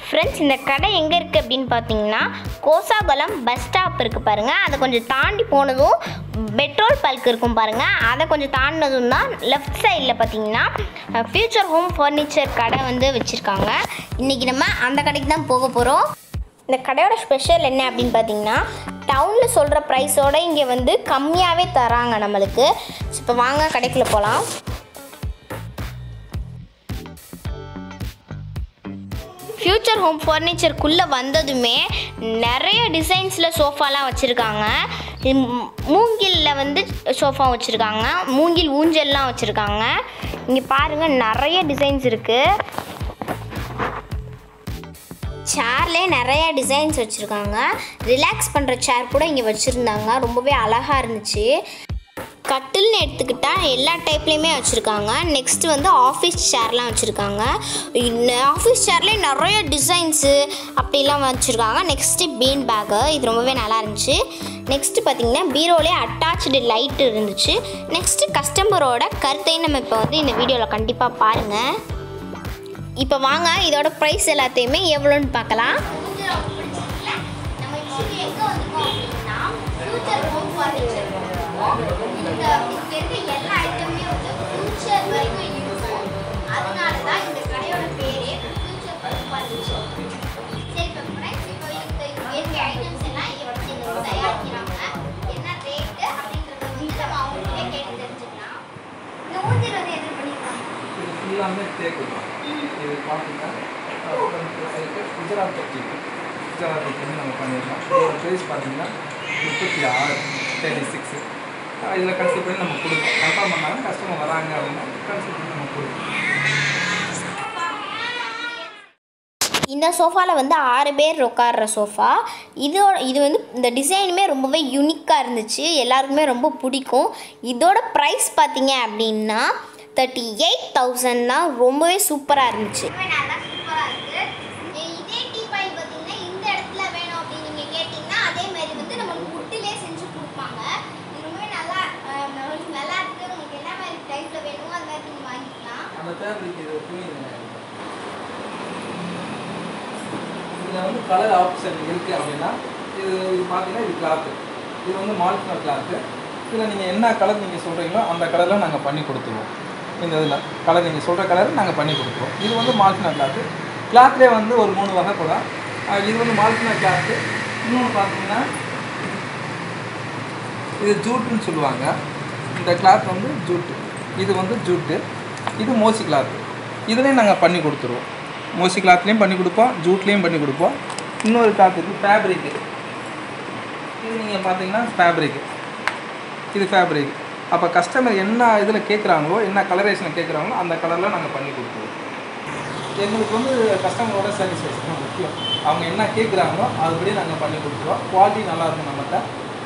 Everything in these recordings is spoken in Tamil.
ஃப்ரெண்ட்ஸ் இந்த கடை எங்கே இருக்குது அப்படின்னு பார்த்தீங்கன்னா கோசாகுளம் பஸ் ஸ்டாப் இருக்குது பாருங்கள் அதை கொஞ்சம் தாண்டி போனதும் பெட்ரோல் பல்க் இருக்கும் பாருங்கள் அதை கொஞ்சம் தாண்டினதும் தான் லெஃப்ட் சைடில் பார்த்தீங்கன்னா ஃப்யூச்சர் ஹோம் ஃபர்னிச்சர் கடை வந்து வச்சுருக்காங்க இன்றைக்கி நம்ம அந்த கடைக்கு தான் போக போகிறோம் இந்த கடையோட ஸ்பெஷல் என்ன அப்படின்னு பார்த்தீங்கன்னா டவுனில் சொல்கிற ப்ரைஸோட இங்கே வந்து கம்மியாகவே தராங்க நம்மளுக்கு இப்போ வாங்க கடைக்குள்ளே போகலாம் ஃப்யூச்சர் ஹோம் ஃபர்னிச்சருக்குள்ளே வந்ததுமே நிறைய டிசைன்ஸில் சோஃபாலாம் வச்சுருக்காங்க மூங்கிலில் வந்து சோஃபா வச்சுருக்காங்க மூங்கில் ஊஞ்சல்லாம் வச்சுருக்காங்க இங்கே பாருங்கள் நிறைய டிசைன்ஸ் இருக்குது சேர்லேயே நிறைய டிசைன்ஸ் வச்சுருக்காங்க ரிலாக்ஸ் பண்ணுற சேர் கூட இங்கே வச்சுருந்தாங்க ரொம்பவே அழகாக இருந்துச்சு கட்டில்னு எடுத்துக்கிட்டால் எல்லா டைப்லேயுமே வச்சுருக்காங்க நெக்ஸ்ட் வந்து ஆஃபீஸ் சேர்லாம் வச்சுருக்காங்க ஆஃபீஸ் சேர்லேயே நிறைய டிசைன்ஸு அப்படிலாம் வச்சுருக்காங்க நெக்ஸ்ட்டு பீன் பேக்கு இது ரொம்பவே நல்லா இருந்துச்சு நெக்ஸ்ட்டு பார்த்தீங்கன்னா பீரோலே அட்டாச்சு லைட் இருந்துச்சு நெக்ஸ்ட்டு கஸ்டமரோட கருத்தையும் நம்ம இப்போ வந்து இந்த வீடியோவில் கண்டிப்பாக பாருங்கள் இப்போ வாங்க இதோட ப்ரைஸ் எல்லாத்தையுமே எவ்வளோன்னு பார்க்கலாம் இது ஃபுல்லாமே தேக்கு தான் இது பார்த்தீங்கன்னா குஜராத் பச்சி குஜராத் பச்சி வந்து நம்ம பண்ணிடலாம் இதோட ப்ரைஸ் பார்த்தீங்கன்னா முப்பத்தி ஆறு தேர்ட்டி சிக்ஸு இதில் கன்சிடர் பண்ணி நம்ம கொடுப்போம் கன்ஃபார்ம் பண்ணாலும் கஸ்டமர் வராங்க அப்படின்னா கன்சிடர் பண்ணி நம்ம கொடுப்போம் இந்த சோஃபாவில் வந்து ஆறு பேர் உட்கார்ற சோஃபா இதோட இது வந்து இந்த டிசைனுமே ரொம்பவே யூனிக்காக இருந்துச்சு எல்லாருக்குமே ரொம்ப பிடிக்கும் இதோட ப்ரைஸ் பார்த்தீங்க அப்படின்னா தேர்ட்டி எயிட் தௌசண்ட் தான் ரொம்பவே சூப்பராக இருந்துச்சு அந்த ஃபேப்ரிக் இது துணி இதில் வந்து கலர் ஆப்ஷன் இருக்குது அப்படின்னா இது இது பார்த்தீங்கன்னா இது கிளாத்து இது வந்து மால்ஃபினர் கிளாத்து இதில் நீங்கள் என்ன கலர் நீங்கள் சொல்கிறீங்களோ அந்த கலரில் நாங்கள் பண்ணி கொடுத்துருவோம் இந்த இதில் கலர் நீங்கள் சொல்கிற கலர் நாங்கள் பண்ணி கொடுத்துருவோம் இது வந்து மால்ஃபினர் கிளாத்து கிளாத்லேயே வந்து ஒரு மூணு வகை கூட அஹ் இது வந்து மால்ஃபினர் கிளாத்து இன்னொன்று பார்த்தீங்கன்னா இது ஜூட்டுன்னு சொல்லுவாங்க இந்த கிளாத் வந்து ஜூட்டு இது வந்து ஜூட்டு இது மோசி கிளாத் இதுலேயும் நாங்கள் பண்ணி கொடுத்துருவோம் மோசி கிளாத்லேயும் பண்ணி கொடுப்போம் ஜூட்லேயும் பண்ணி கொடுப்போம் இன்னொரு கிளாத் இருக்குது ஃபேப்ரிக்கு இது நீங்கள் பார்த்தீங்கன்னா ஃபேப்ரிக்கு இது ஃபேப்ரிக் அப்போ கஸ்டமர் என்ன இதில் கேட்குறாங்களோ என்ன கலரேஷனை கேட்குறாங்களோ அந்த கலரில் நாங்கள் பண்ணி கொடுத்துருவோம் எங்களுக்கு வந்து கஸ்டமரோட சாட்டிஸ்ஃபேக்ஷன் முக்கியம் அவங்க என்ன கேட்குறாங்களோ அதுபடி நாங்கள் பண்ணி கொடுத்துருவோம் குவாலிட்டி நல்லாயிருக்கும் நம்மகிட்ட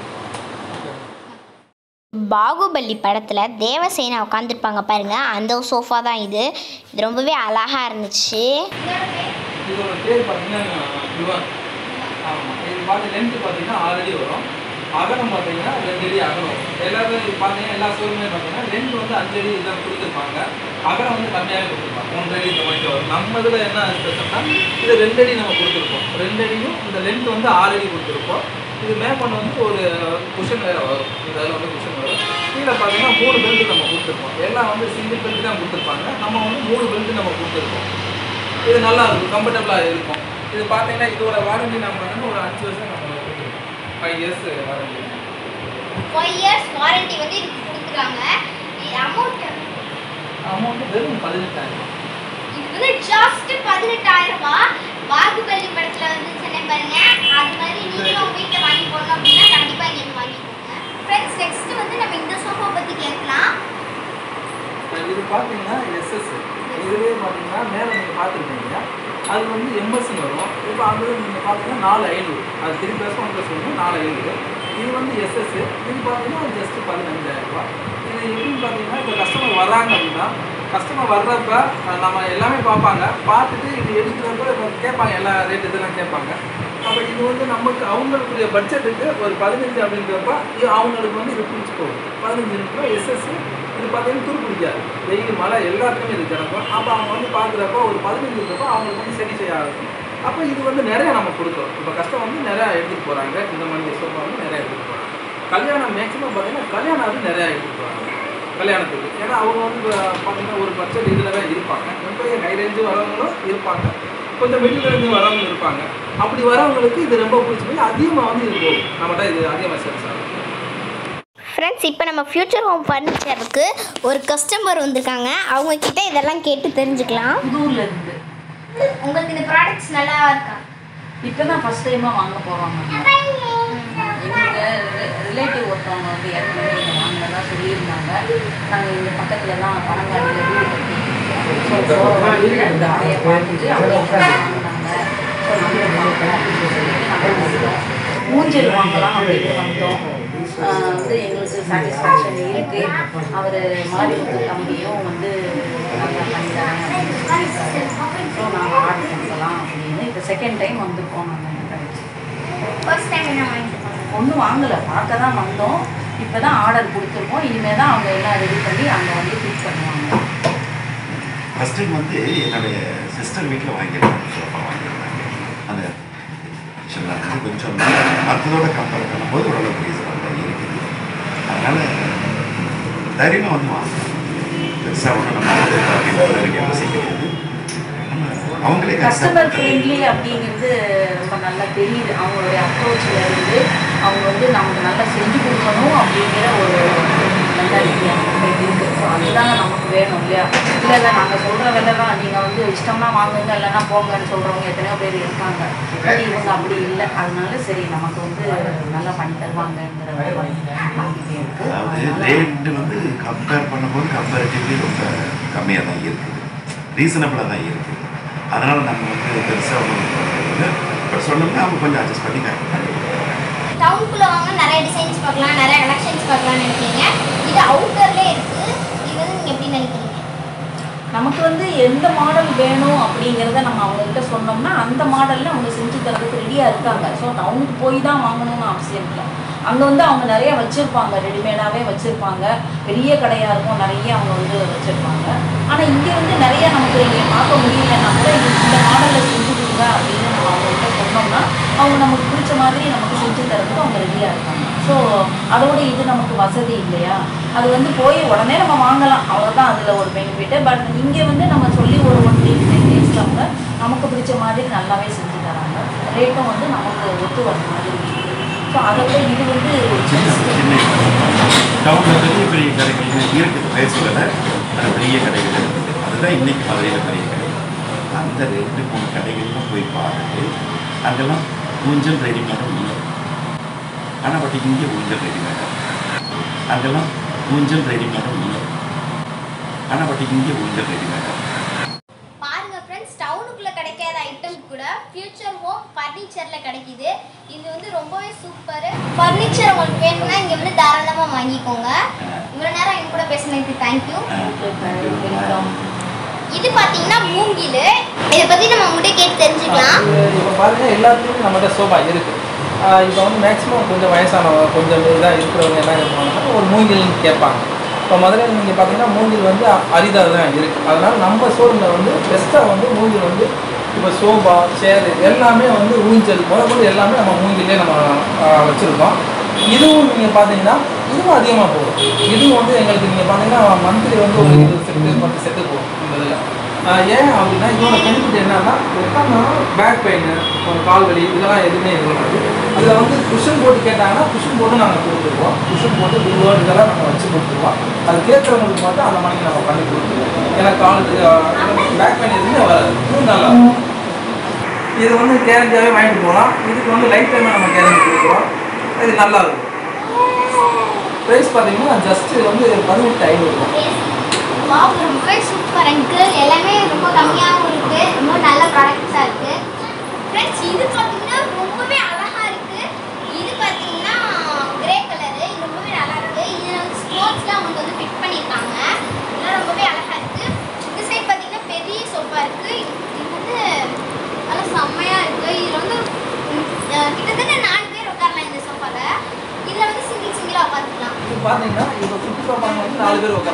பாகுபலி படத்தில் தேவசேனா உட்காந்துருப்பாங்க பாருங்க அந்த சோஃபா தான் இது இது ரொம்பவே அழகாக இருந்துச்சு இதோட பேர் பார்த்தீங்கன்னா யுவன் ஆமாம் இது பார்த்து லென்த்து பார்த்தீங்கன்னா ஆறு அடி வரும் அகலம் பார்த்தீங்கன்னா ரெண்டு அடி அகலம் வரும் எல்லாருமே இது பார்த்தீங்கன்னா எல்லா ஷோருமே பார்த்தீங்கன்னா லென்த் வந்து அஞ்சு அடி இதான் கொடுத்துருப்பாங்க அகலம் வந்து கம்மியாகவே கொடுத்துருப்பாங்க ஒன்றரை அடி இந்த மாதிரி வரும் நம்ம இதில் என்ன ஸ்பெஷல்னா இது ரெண்டு அடி நம்ம கொடுத்துருப்போம் ரெண்டு அடியும் இந்த லென்த் வந்து ஆறு அடி கொடுத்துருப்போம் இது மேப்பன் வந்து ஒரு குஷன் வேறு வரும் இதில் வந்து குஷன் வரும் கீழே பார்த்தீங்கன்னா மூணு பெல்ட் நம்ம கொடுத்துருப்போம் எல்லாம் வந்து சிங்கிள் பெல்ட் தான் கொடுத்துருப்பாங்க நம்ம வந்து மூணு பெல்ட் நம்ம கொடுத்துருப்போம் இது நல்லா இருக்கும் கம்ஃபர்டபுளாக இருக்கும் இது பார்த்தீங்கன்னா இதோட வாரண்டி நம்ம வந்து ஒரு அஞ்சு வருஷம் நம்ம கொடுத்துருக்கோம் five years warranty five years warranty வந்து இதுக்கு கொடுத்துருக்காங்க அமௌண்ட் அமௌண்ட் வெறும் பதினெட்டாயிரம் இது வந்து ஜஸ்ட் பதினெட்டாயிரம் ரூபாய் பாகுபலி படத்துல வந்து சொன்னேன் பாருங்க அது மாதிரி நீங்களும் உங்க வீட்டில் வாங்கி போடணும் அப்படின்னா கண்டிப்பா இங்க வந்து வாங்கிக்கோங்க ஃப்ரெண்ட்ஸ் நெக்ஸ்ட் வந்து நம்ம இந்த சோஃபா பத்தி கேட்கலாம் இது பார்த்தீங்கன்னா எஸ்எஸ் இதுவே பார்த்தீங்கன்னா மேலே நீங்கள் பார்த்துருப்பீங்க அது வந்து எம்எஸ்ன்னு வரும் இப்போ அது நீங்கள் பார்த்தீங்கன்னா நாலு ஐநூறு அது த்ரீ ப்ளஸ் ஒன் ப்ளஸ் ஒன்று நாலு ஐநூறு இது வந்து எஸ்எஸ் இது பார்த்தீங்கன்னா ஜஸ்ட் பதினஞ்சாயிரம் ரூபாய் இது எப்படின்னு பார்த்தீங்கன்னா இப்போ கஸ்டமர் வர்றாங்க அப்படின்னா கஸ்டமர் வர்றப்ப அஹ், நம்ம எல்லாமே பார்ப்பாங்க பார்த்துட்டு இது எடுக்கிறப்ப இப்போ கேட்பாங்க எல்லா ரேட் இதெல்லாம் கேட்பாங்க அப்போ இது வந்து நமக்கு அவங்களுக்குரிய பட்ஜெட்டுக்கு ஒரு பதினஞ்சு அப்படின்றப்ப இது அவங்களுக்கு வந்து இது பிடிச்சி போகும் பதினஞ்சு ரூபாய் எஸ்எஸ் இது பார்த்தீங்கன்னா துரு பிடிக்காது வெயில் மழை எல்லாத்துக்குமே இது கிடக்கும் அப்போ அவங்க வந்து பார்க்குறப்ப ஒரு பதினஞ்சு ரூபாய் அவங்களுக்கு வந்து சரி செய்ய ஆகும் அப்போ இது வந்து நிறைய நம்ம கொடுக்குறோம் இப்போ கஷ்டம் வந்து நிறையா எடுத்துகிட்டு போகிறாங்க இந்த மாதிரி சோஃபா வந்து நிறையா எடுத்துகிட்டு போகிறாங்க கல்யாணம் மேக்ஸிமம் பார்த்தீங்கன்னா கல்யாணம் வந்து நிறையா எடுத்துகிட்டு போகிறாங்க கல்யாணத்துக்கு ஏன்னா அவங்க வந்து பார்த்தீங்கன்னா ஒரு பட்ஜெட் இதில் தான் இருப்பாங்க ரொம்ப ஹை ரேஞ்சு வரவங்களும் இருப்பாங்க கொஞ்சம் மிடில் ரேஞ்சு வரவங்களும் இருப்பாங்க அப்படி வரவங்களுக்கு இது ரொம்ப பிடிச்சி போய் அதிகமாக வந்து இது போகும் நம்மகிட்ட இது அதிகமாக சேல்ஸ் ஆகும் ஃப்ரெண்ட்ஸ் இப்போ நம்ம ஃப்யூச்சர் ஹோம் ஃபர்னிச்சருக்கு ஒரு கஸ்டமர் வந்திருக்காங்க அவங்க கிட்ட இதெல்லாம் கேட்டு தெரிஞ்சுக்கலாம் புதூர்ல இருந்து உங்களுக்கு இந்த ப்ராடக்ட்ஸ் நல்லா இருக்கா இப்போ தான் ஃபஸ்ட் டைமாக வாங்க போகிறோம் எங்களுக்கு ரிலேட்டிவ் ஒருத்தவங்க வந்து ஏற்கனவே இங்கே வாங்கினதா சொல்லியிருந்தாங்க நாங்கள் இங்கே பக்கத்தில் தான் பனங்காடியில் வீடு கட்டியிருக்கோம் ஸோ அந்த கடையை பார்த்துட்டு அவங்க இங்க வாங்கினாங்க ஸோ நம்மளும் பார்க்கலாம் அப்படின்னு சொல்லிட்டு நாங்கள் வந்தோம் மூஞ்சல் வாங்கலாம் அப்படின்னு வந்தோம் ஆஹ் வந்து எங்களுக்கு சாட்டிஸ்ஃபேக்ஷன் இருக்குது அவர் மாரிமுத்து தம்பியும் வந்து நல்லா பண்ணி தராங்க அப்படின்னு சொல்லியிருக்காரு ஸோ நாங்கள் ஆர்டர் பண்ணலாம் அப்படின்னு இப்போ செகண்ட் டைம் வந்திருக்கோம் நாங்கள் இந்த கடைக்கு ஃபர்ஸ்ட் டைம் என்ன வாங்கிட்டு போனோம் ஒன்றும் வாங்கலை பார்க்க தான் வந்தோம் இப்போ தான் ஆர்டர் கொடுத்துருக்கோம் இனிமேல் தான் அவங்க எல்லாம் ரெடி பண்ணி அங்கே வந்து ஃபிட் பண்ணுவாங்க ஃபஸ்ட் டைம் வந்து என்னுடைய சிஸ்டர் வீட்டில் வாங்கியிருந்தாங்க சோஃபா வாங்கியிருந்தாங்க அந்த ஆக்சுவலாக வந்து கொஞ்சம் மற்றதோட கம்பேர் பண்ணும்போது ஓரளவுக்கு ரீசனபிளாக இருக்குது அதனால் தைரியமாக வந்து வாங்கலாம் பெருசாக ஒன்றும் நம்ம வந்து அப்படின்னு யோசிக்க கிடையாது நம்ம அவங்களே கஸ்டமர் கஷ்டப்பட்டு ஃப்ரெண்ட்லி அப்படிங்கிறது ரொம்ப நல்லா தெரியுது அவங்களுடைய அப்ரோச்சில் இருந்து அவங்க வந்து நமக்கு நல்லா செஞ்சு கொடுக்கணும் அப்படிங்கிற ஒரு மென்டாலிட்டி அவங்க இருக்குது ஸோ அதுதாங்க நமக்கு வேணும் இல்லையா இல்லை இல்லை நாங்கள் சொல்கிற விலை தான் நீங்கள் வந்து இஷ்டம்னா வாங்குங்க இல்லைன்னா போங்கன்னு சொல்கிறவங்க எத்தனையோ பேர் இருக்காங்க பட் இவங்க அப்படி இல்லை அதனால சரி நமக்கு வந்து நல்லா பண்ணி தருவாங்கங்கிற ஒரு நம்பிக்கை இருக்குது அதாவது அதனால ரேட்டு வந்து கம்பேர் பண்ணும்போது கம்பேரிட்டிவ்லி ரொம்ப கம்மியாக தான் இருக்குது ரீசனபிளாக தான் இருக்குது அதனால் நம்ம வந்து பெருசாக ஒன்றும் இப்போ சொன்னோம்னா அவங்க கொஞ்சம் அட்ஜஸ்ட் பண்ணி கரெக்ட் டவுனுக்குள்ளே வாங்க நிறைய டிசைன்ஸ் பார்க்கலாம் நிறைய கலெக்ஷன்ஸ் பார்க்கலாம்னு நினைக்கிறீங்க இது அவுட்டர்லேயே இருக்குது இது வந்து நீங்கள் எப்படி நினைக்கிறீங்க நமக்கு வந்து எந்த மாடல் வேணும் அப்படிங்கிறத நம்ம அவங்ககிட்ட சொன்னோம்னா அந்த மாடலில் அவங்க செஞ்சு தரதுக்கு ரெடியாக இருக்காங்க ஸோ டவுனுக்கு போய் தான் வாங்கணும்னு அவசியம் இல்லை அங்கே வந்து அவங்க நிறைய வச்சுருப்பாங்க ரெடிமேடாகவே வச்சுருப்பாங்க பெரிய கடையாக இருக்கும் நிறைய அவங்க வந்து வச்சுருப்பாங்க ஆனால் இங்கே வந்து நிறைய நமக்கு இங்கே பார்க்க முடியலன்னா கூட இது இந்த மாடலில் செஞ்சு கொடுங்க அப்படின்னு நம்ம அவங்ககிட்ட சொன்னோம்னா அவங்க நமக்கு பிடிச்ச மாதிரி நமக்கு செஞ்சு தரதுக்கு அவங்க ரெடியாக இருக்காங்க ஸோ அதோட இது நமக்கு வசதி இல்லையா அது வந்து போய் உடனே நம்ம வாங்கலாம் அவ்வளோதான் அதில் ஒரு பெனிஃபிட்டு பட் இங்கே வந்து நம்ம சொல்லி ஒரு ஒன் வீக் டென் டேஸில் அவங்க நமக்கு பிடிச்ச மாதிரி நல்லாவே செஞ்சு தராங்க ரேட்டும் வந்து நமக்கு ஒத்து வர மாதிரி ஸோ அதை விட இது வந்து சின்ன சின்ன டவுனில் பெரிய பெரிய கடைகள் இருக்குது பேர் சொல்லலை அது பெரிய கடைகள் இருக்குது அதுதான் இன்னைக்கு மதுரையில் பெரிய கடை அந்த ரெண்டு மூணு கடைகள்லாம் போய் பார்த்துட்டு அங்கெல்லாம் ஊஞ்சல் ரெடிமேடும் இல்லை ஆனால் பட் இங்கே ஊஞ்சல் ரெடிமேடாக அங்கெல்லாம் ஊஞ்சல் ரெடிமேடும் இல்லை ஆனால் பட் இங்கே ஊஞ்சல் ரெடிமேடாக பாருங்க ஃப்ரெண்ட்ஸ் டவுனுக்குள்ள கிடைக்காத ஐட்டம் கூட ஃபியூச்சர் ஹோம் ஃபர்னிச்சர்ல கிடைக்குது இது வந்து ரொம்பவே சூப்பர் ஃபர்னிச்சர் உங்களுக்கு வேணும்னா இங்க வந்து தாராளமா வாங்கிக்கோங்க இவ்வளவு நேரம் என் கூட பேசினதுக்கு தேங்க்யூ வெல்கம் இது பாத்தீங்கன்னா மூங்கில் இதை பத்தி நம்ம உங்ககிட்ட கேட்டு தெரிஞ்சுக்கலாம் இப்போ பாருங்க எல்லாத்துக்குமே நம்மகிட்ட சோஃபா இருக்கு இப்போ வந்து மேக்ஸிமம் கொஞ்சம் வயசானவங்க கொஞ்சம் இதாக இருக்கிறவங்க என்ன பண்ணுவாங்கன்னா ஒரு மூங்கில்னு கேட்பாங்க இப்போ மதுரையில் நீங்கள் பார்த்தீங்கன்னா மூங்கில் வந்து அரிதாக தான் இருக்குது அதனால நம்ம ஷோரூமில் வந்து பெஸ்ட்டாக வந்து மூங்கில் வந்து இப்போ சோஃபா சேர் எல்லாமே வந்து ஊஞ்சல் முதல்ல எல்லாமே நம்ம மூங்கிலே நம்ம வச்சுருக்கோம் இதுவும் நீங்கள் பார்த்தீங்கன்னா இதுவும் அதிகமாக போகும் இதுவும் வந்து எங்களுக்கு நீங்கள் பார்த்தீங்கன்னா மந்த்லி வந்து ஒரு இருபது செட்டு பத்து செட்டு போகும் இந்த இதில் ஆஹ் ஏன் அப்படின்னா இதோட பெனிஃபிட் என்னன்னா உட்காந்தா பேக் பெயின் ஒரு கால் வலி இதெல்லாம் எதுவுமே இருக்காது அதில் வந்து குஷன் போட்டு கேட்டாங்கன்னா குஷன் போட்டு நாங்கள் கொடுத்துருவோம் குஷன் போட்டு பில்வோர்டு இதெல்லாம் நம்ம வச்சு கொடுத்துருவோம் அது கேட்குறவங்களுக்கு மட்டும் அந்த மணிக்கு நம்ம பண்ணி கொடுத்துருவோம் ஏன்னா கால் பேக் பெயின் எதுவுமே வராது இதுவும் நல்லா இருக்கும். இது வந்து கேரண்டியாகவே வாங்கிட்டு போகலாம் இதுக்கு வந்து லைஃப் டைமாக நம்ம கேரண்டி கொடுக்குறோம் இது நல்லா இருக்கும் ப்ரைஸ் பார்த்தீங்கன்னா ஜஸ்ட் வந்து பதினெட்டு ஐநூறு வாவ் ரொம்பவே சூப்பர் அங்கிள் எல்லாமே ரொம்ப கம்மியாகவும் இருக்கு ரொம்ப நல்ல ப்ராடக்ட்ஸாக இருக்கு ஃப்ரெண்ட்ஸ் இது பார்த்தீங்கன்னா ரொம்பவே அழகா இருக்கு இது பார்த்தீங்கன்னா கிரே கலரு இது ரொம்பவே நல்லா இருக்கு இதில் வந்து ஸ்போர்ட்ஸ்லாம் அவங்க வந்து ஃபிட் பண்ணியிருக்காங்க இதெல்லாம் ரொம்பவே அழகா இருக்கு இந்த சைடு பார்த்தீங்கன்னா பெரிய சோஃபா இருக்கு இது வந்து நல்லா செம்மையா இருக்கு இதுல வந்து ம், அஹ், கிட்டத்தட்ட நாலு பேர் உட்காரலாம் இந்த சோஃபால இதுல வந்து சிங்கிள் சிங்கிளா உட்காந்துக்கலாம் இப்போ பார்த்தீங்கன்னா இப்போ குட்டி பாப்பாங்க வந்து நாலு பேர் உட்காரலாம்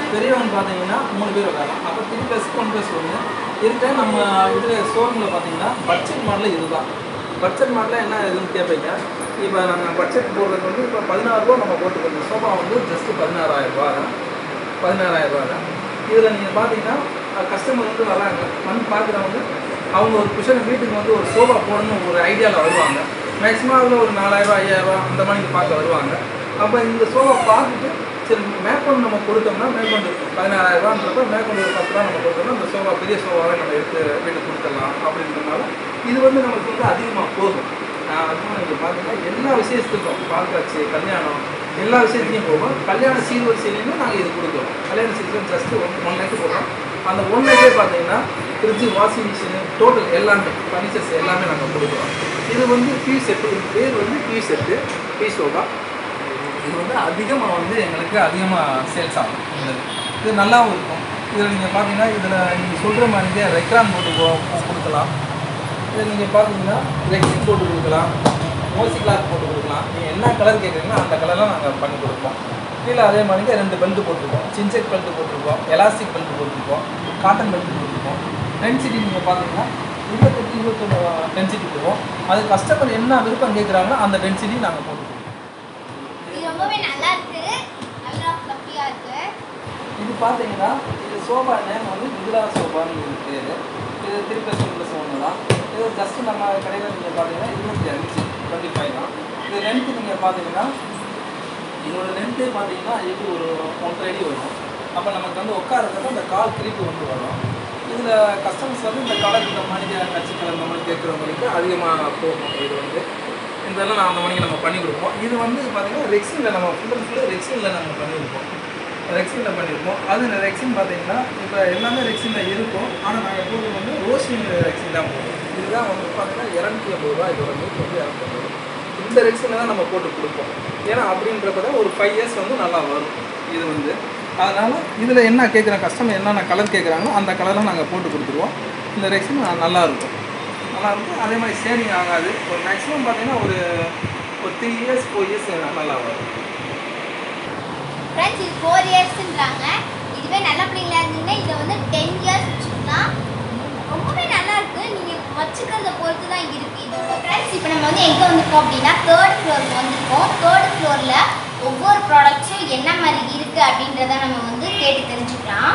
பெரியவங்க பார்த்தீங்கன்னா மூணு பேர் உட்காரலாம் அப்போ த்ரீ ப்ளஸ் ஒன் ப்ளஸ் ஒன்று இருக்க நம்ம இதில் ஷோரூமில் பார்த்தீங்கன்னா பட்ஜெட் மாடல் இதுதான் பட்ஜெட் மாடலில் என்ன இதுன்னு கேட்பீங்க இப்போ நம்ம பட்ஜெட் போடுறது வந்து இப்போ பதினாறுரூவா நம்ம போட்டுக்கணும் சோஃபா வந்து ஜஸ்ட்டு பதினாறாயிரம் ரூபா தான் பதினாறாயிரம் ரூபா தான் இதில் நீங்கள் பார்த்தீங்கன்னா கஸ்டமர் வந்து வராங்க வந்து பார்க்குறவங்க அவங்க ஒரு குஷன் வீட்டுக்கு வந்து ஒரு சோஃபா போடணும்னு ஒரு ஐடியாவில் வருவாங்க மேக்ஸிமம் அதில் ஒரு நாலாயிரரூவா ஐயாயிரரூவா அந்த மாதிரி பார்க்க வருவாங்க அப்போ இந்த சோஃபா பார்த்துட்டு சரி மேற்கொண்டு நம்ம கொடுத்தோம்னா மேற்கொண்டு பதினாறாயிரம் ரூபான்றப்ப மேற்கொண்டு ஒரு பத்து ரூபா நம்ம கொடுத்தோம்னா இந்த சோஃபா பெரிய சோஃபாவை நம்ம எடுத்து வீட்டுக்கு கொடுத்துடலாம் அப்படின்றதுனால இது வந்து நமக்கு வந்து அதிகமாக போகும் ஆஹ் அதுவும் நீங்கள் பார்த்தீங்கன்னா எல்லா விசேஷத்துக்கும் பால் காட்சி கல்யாணம் எல்லா விஷயத்துலையும் போகும் கல்யாண சீர்வரிசையிலையுமே நாங்கள் இது கொடுக்குறோம் கல்யாண சீர்வரிசை ஜஸ்ட் ஒன் ஒன் நைட்டு போடுறோம் அந்த ஒன் நைட்டே பார்த்தீங்கன்னா ஃப்ரிட்ஜு வாஷிங் மிஷினு டோட்டல் எல்லாமே ஃபர்னிச்சர்ஸ் எல்லாமே நாங்கள் கொடுக்குறோம் இது வந்து பீ செட்டு இது பேர் வந்து பீ செட்டு பீ சோஃபா இது வந்து அதிகமாக வந்து எங்களுக்கு அதிகமாக சேல்ஸ் ஆகும் இந்த இது. இது நல்லாவும் இருக்கும் இதில் நீங்கள் பார்த்தீங்கன்னா இதில் நீங்கள் சொல்கிற மாதிரியே ரெக்ரான் போட்டு கொ- கொடுக்கலாம் இதில் நீங்கள் பார்த்தீங்கன்னா ரெக்ஸின் போட்டு கொடுக்கலாம் மோசி கிளாத் போட்டு கொடுக்கலாம் நீங்கள் என்ன கலர் கேட்குறீங்களோ அந்த கலர்லாம் நாங்கள் பண்ணி கொடுப்போம் கீழே அதே மாதிரி ரெண்டு பெல்ட் போட்டிருக்கோம் சின்செக் பெல்ட் போட்டிருக்கோம் எலாஸ்டிக் பெல்ட் போட்டிருக்கோம் காட்டன் பெல்ட் போட்டிருக்கோம் டென்சிட்டி நீங்கள் பார்த்தீங்கன்னா இருபத்தெட்டு இருபத்தொன்று டென்சிட்டி போகும் அது கஸ்டமர் என்ன விருப்பம் கேட்குறாங்களோ அந்த டென்சிட்டி நாங்கள் போட்டு கொடுப்போம் இது ரொம்பவே நல்லா இருக்கு நல்லா ஃப்ளஃபியா இருக்கு இது பார்த்தீங்கன்னா இது சோஃபா நேம் வந்து குஜரா சோஃபான்னு இது பேர் இது த்ரீ ப்ளஸ் ஒன் ப்ளஸ் ஒன்று தான் இது ஜஸ்ட் நம்ம கடையில் நீங்கள் பார்த்தீங்கன்னா இருபத்தி அஞ்சு டுவெண்ட்டி ஃபைவ் தான் இது லென்த்து நீங்கள் பார்த்தீங்கன்னா இதோட லென்த்தே பார்த்தீங்கன்னா இது ஒரு ஒன்றரை அடி வரும் அப்போ நமக்கு வந்து உட்காரதுக்கு அந்த கால் கிரிப்பு வந்து வரும் இதில் கஸ்டமர்ஸ் வந்து இந்த கலர் இந்த மாதிரி கட்சி கலர் இந்த மாதிரி கேட்குறவங்களுக்கு அதிகமாக போகும் இது வந்து இதெல்லாம் நான் அந்த மணிக்கு நம்ம பண்ணி கொடுப்போம் இது வந்து பார்த்தீங்கன்னா ரெக்ஸினில் நம்ம ஃபுல் அண்ட் ஃபுல்லாக ரெக்ஸினில் நம்ம பண்ணி கொடுப்போம் ரெக்ஸினில் பண்ணியிருப்போம் அது ரெக்ஸின் பார்த்தீங்கன்னா இப்போ எல்லாமே ரெக்ஸினில் இருக்கும் ஆனால் நாங்கள் போடுறது வந்து ரோஷின் ரெக்ஸின் தான் போடுவோம் இதுதான் வந்து பார்த்தீங்கன்னா இரநூத்தி ஐம்பது ரூபா இதோட மீட் வந்து இரநூத்தி ரூபா இந்த ரெக்ஸினில் தான் நம்ம போட்டு கொடுப்போம் ஏன்னா அப்படின்றப்ப தான் ஒரு ஃபைவ் இயர்ஸ் வந்து நல்லா வரும் இது வந்து அதனால் இதில் என்ன கேட்குற கஸ்டமர் என்னென்ன கலர் கேட்குறாங்களோ அந்த கலரில் நாங்கள் போட்டு கொடுத்துருவோம் இந்த ரெக்ஸின் நல்லா இருக்கும் நல்லா இருக்கும் அதே மாதிரி ஷேடிங் ஆகாது ஒரு மேக்ஸிமம் பார்த்தீங்கன்னா ஒரு ஒரு த்ரீ இயர்ஸ் ஃபோர் இயர்ஸ் நல்லா வரும் ஃப்ரெண்ட்ஸ் இது ஃபோர் இயர்ஸ்ன்றாங்க இதுவே நல்ல பிள்ளைங்களா இருந்தீங்கன்னா இதை வந்து டென் இயர்ஸ் வச்சுக்கலாம் ரொம்பவே நல்லா இருக்கு நீங்கள் வச்சுக்கிறத பொறுத்து தான் இருக்கு இது ஃப்ரெண்ட்ஸ் இப்போ நம்ம வந்து எங்கே வந்திருக்கோம் அப்படின்னா தேர்ட் ஃப்ளோருக்கு வந்திருக்கோம் தேர்ட் ஃப்ளோரில் ஒவ்வொரு ப்ராடக்ட்ஸும் என்ன மாதிரி இருக்குது அப்படின்றத நம்ம வந்து கேட்டு தெரிஞ்சுக்கலாம்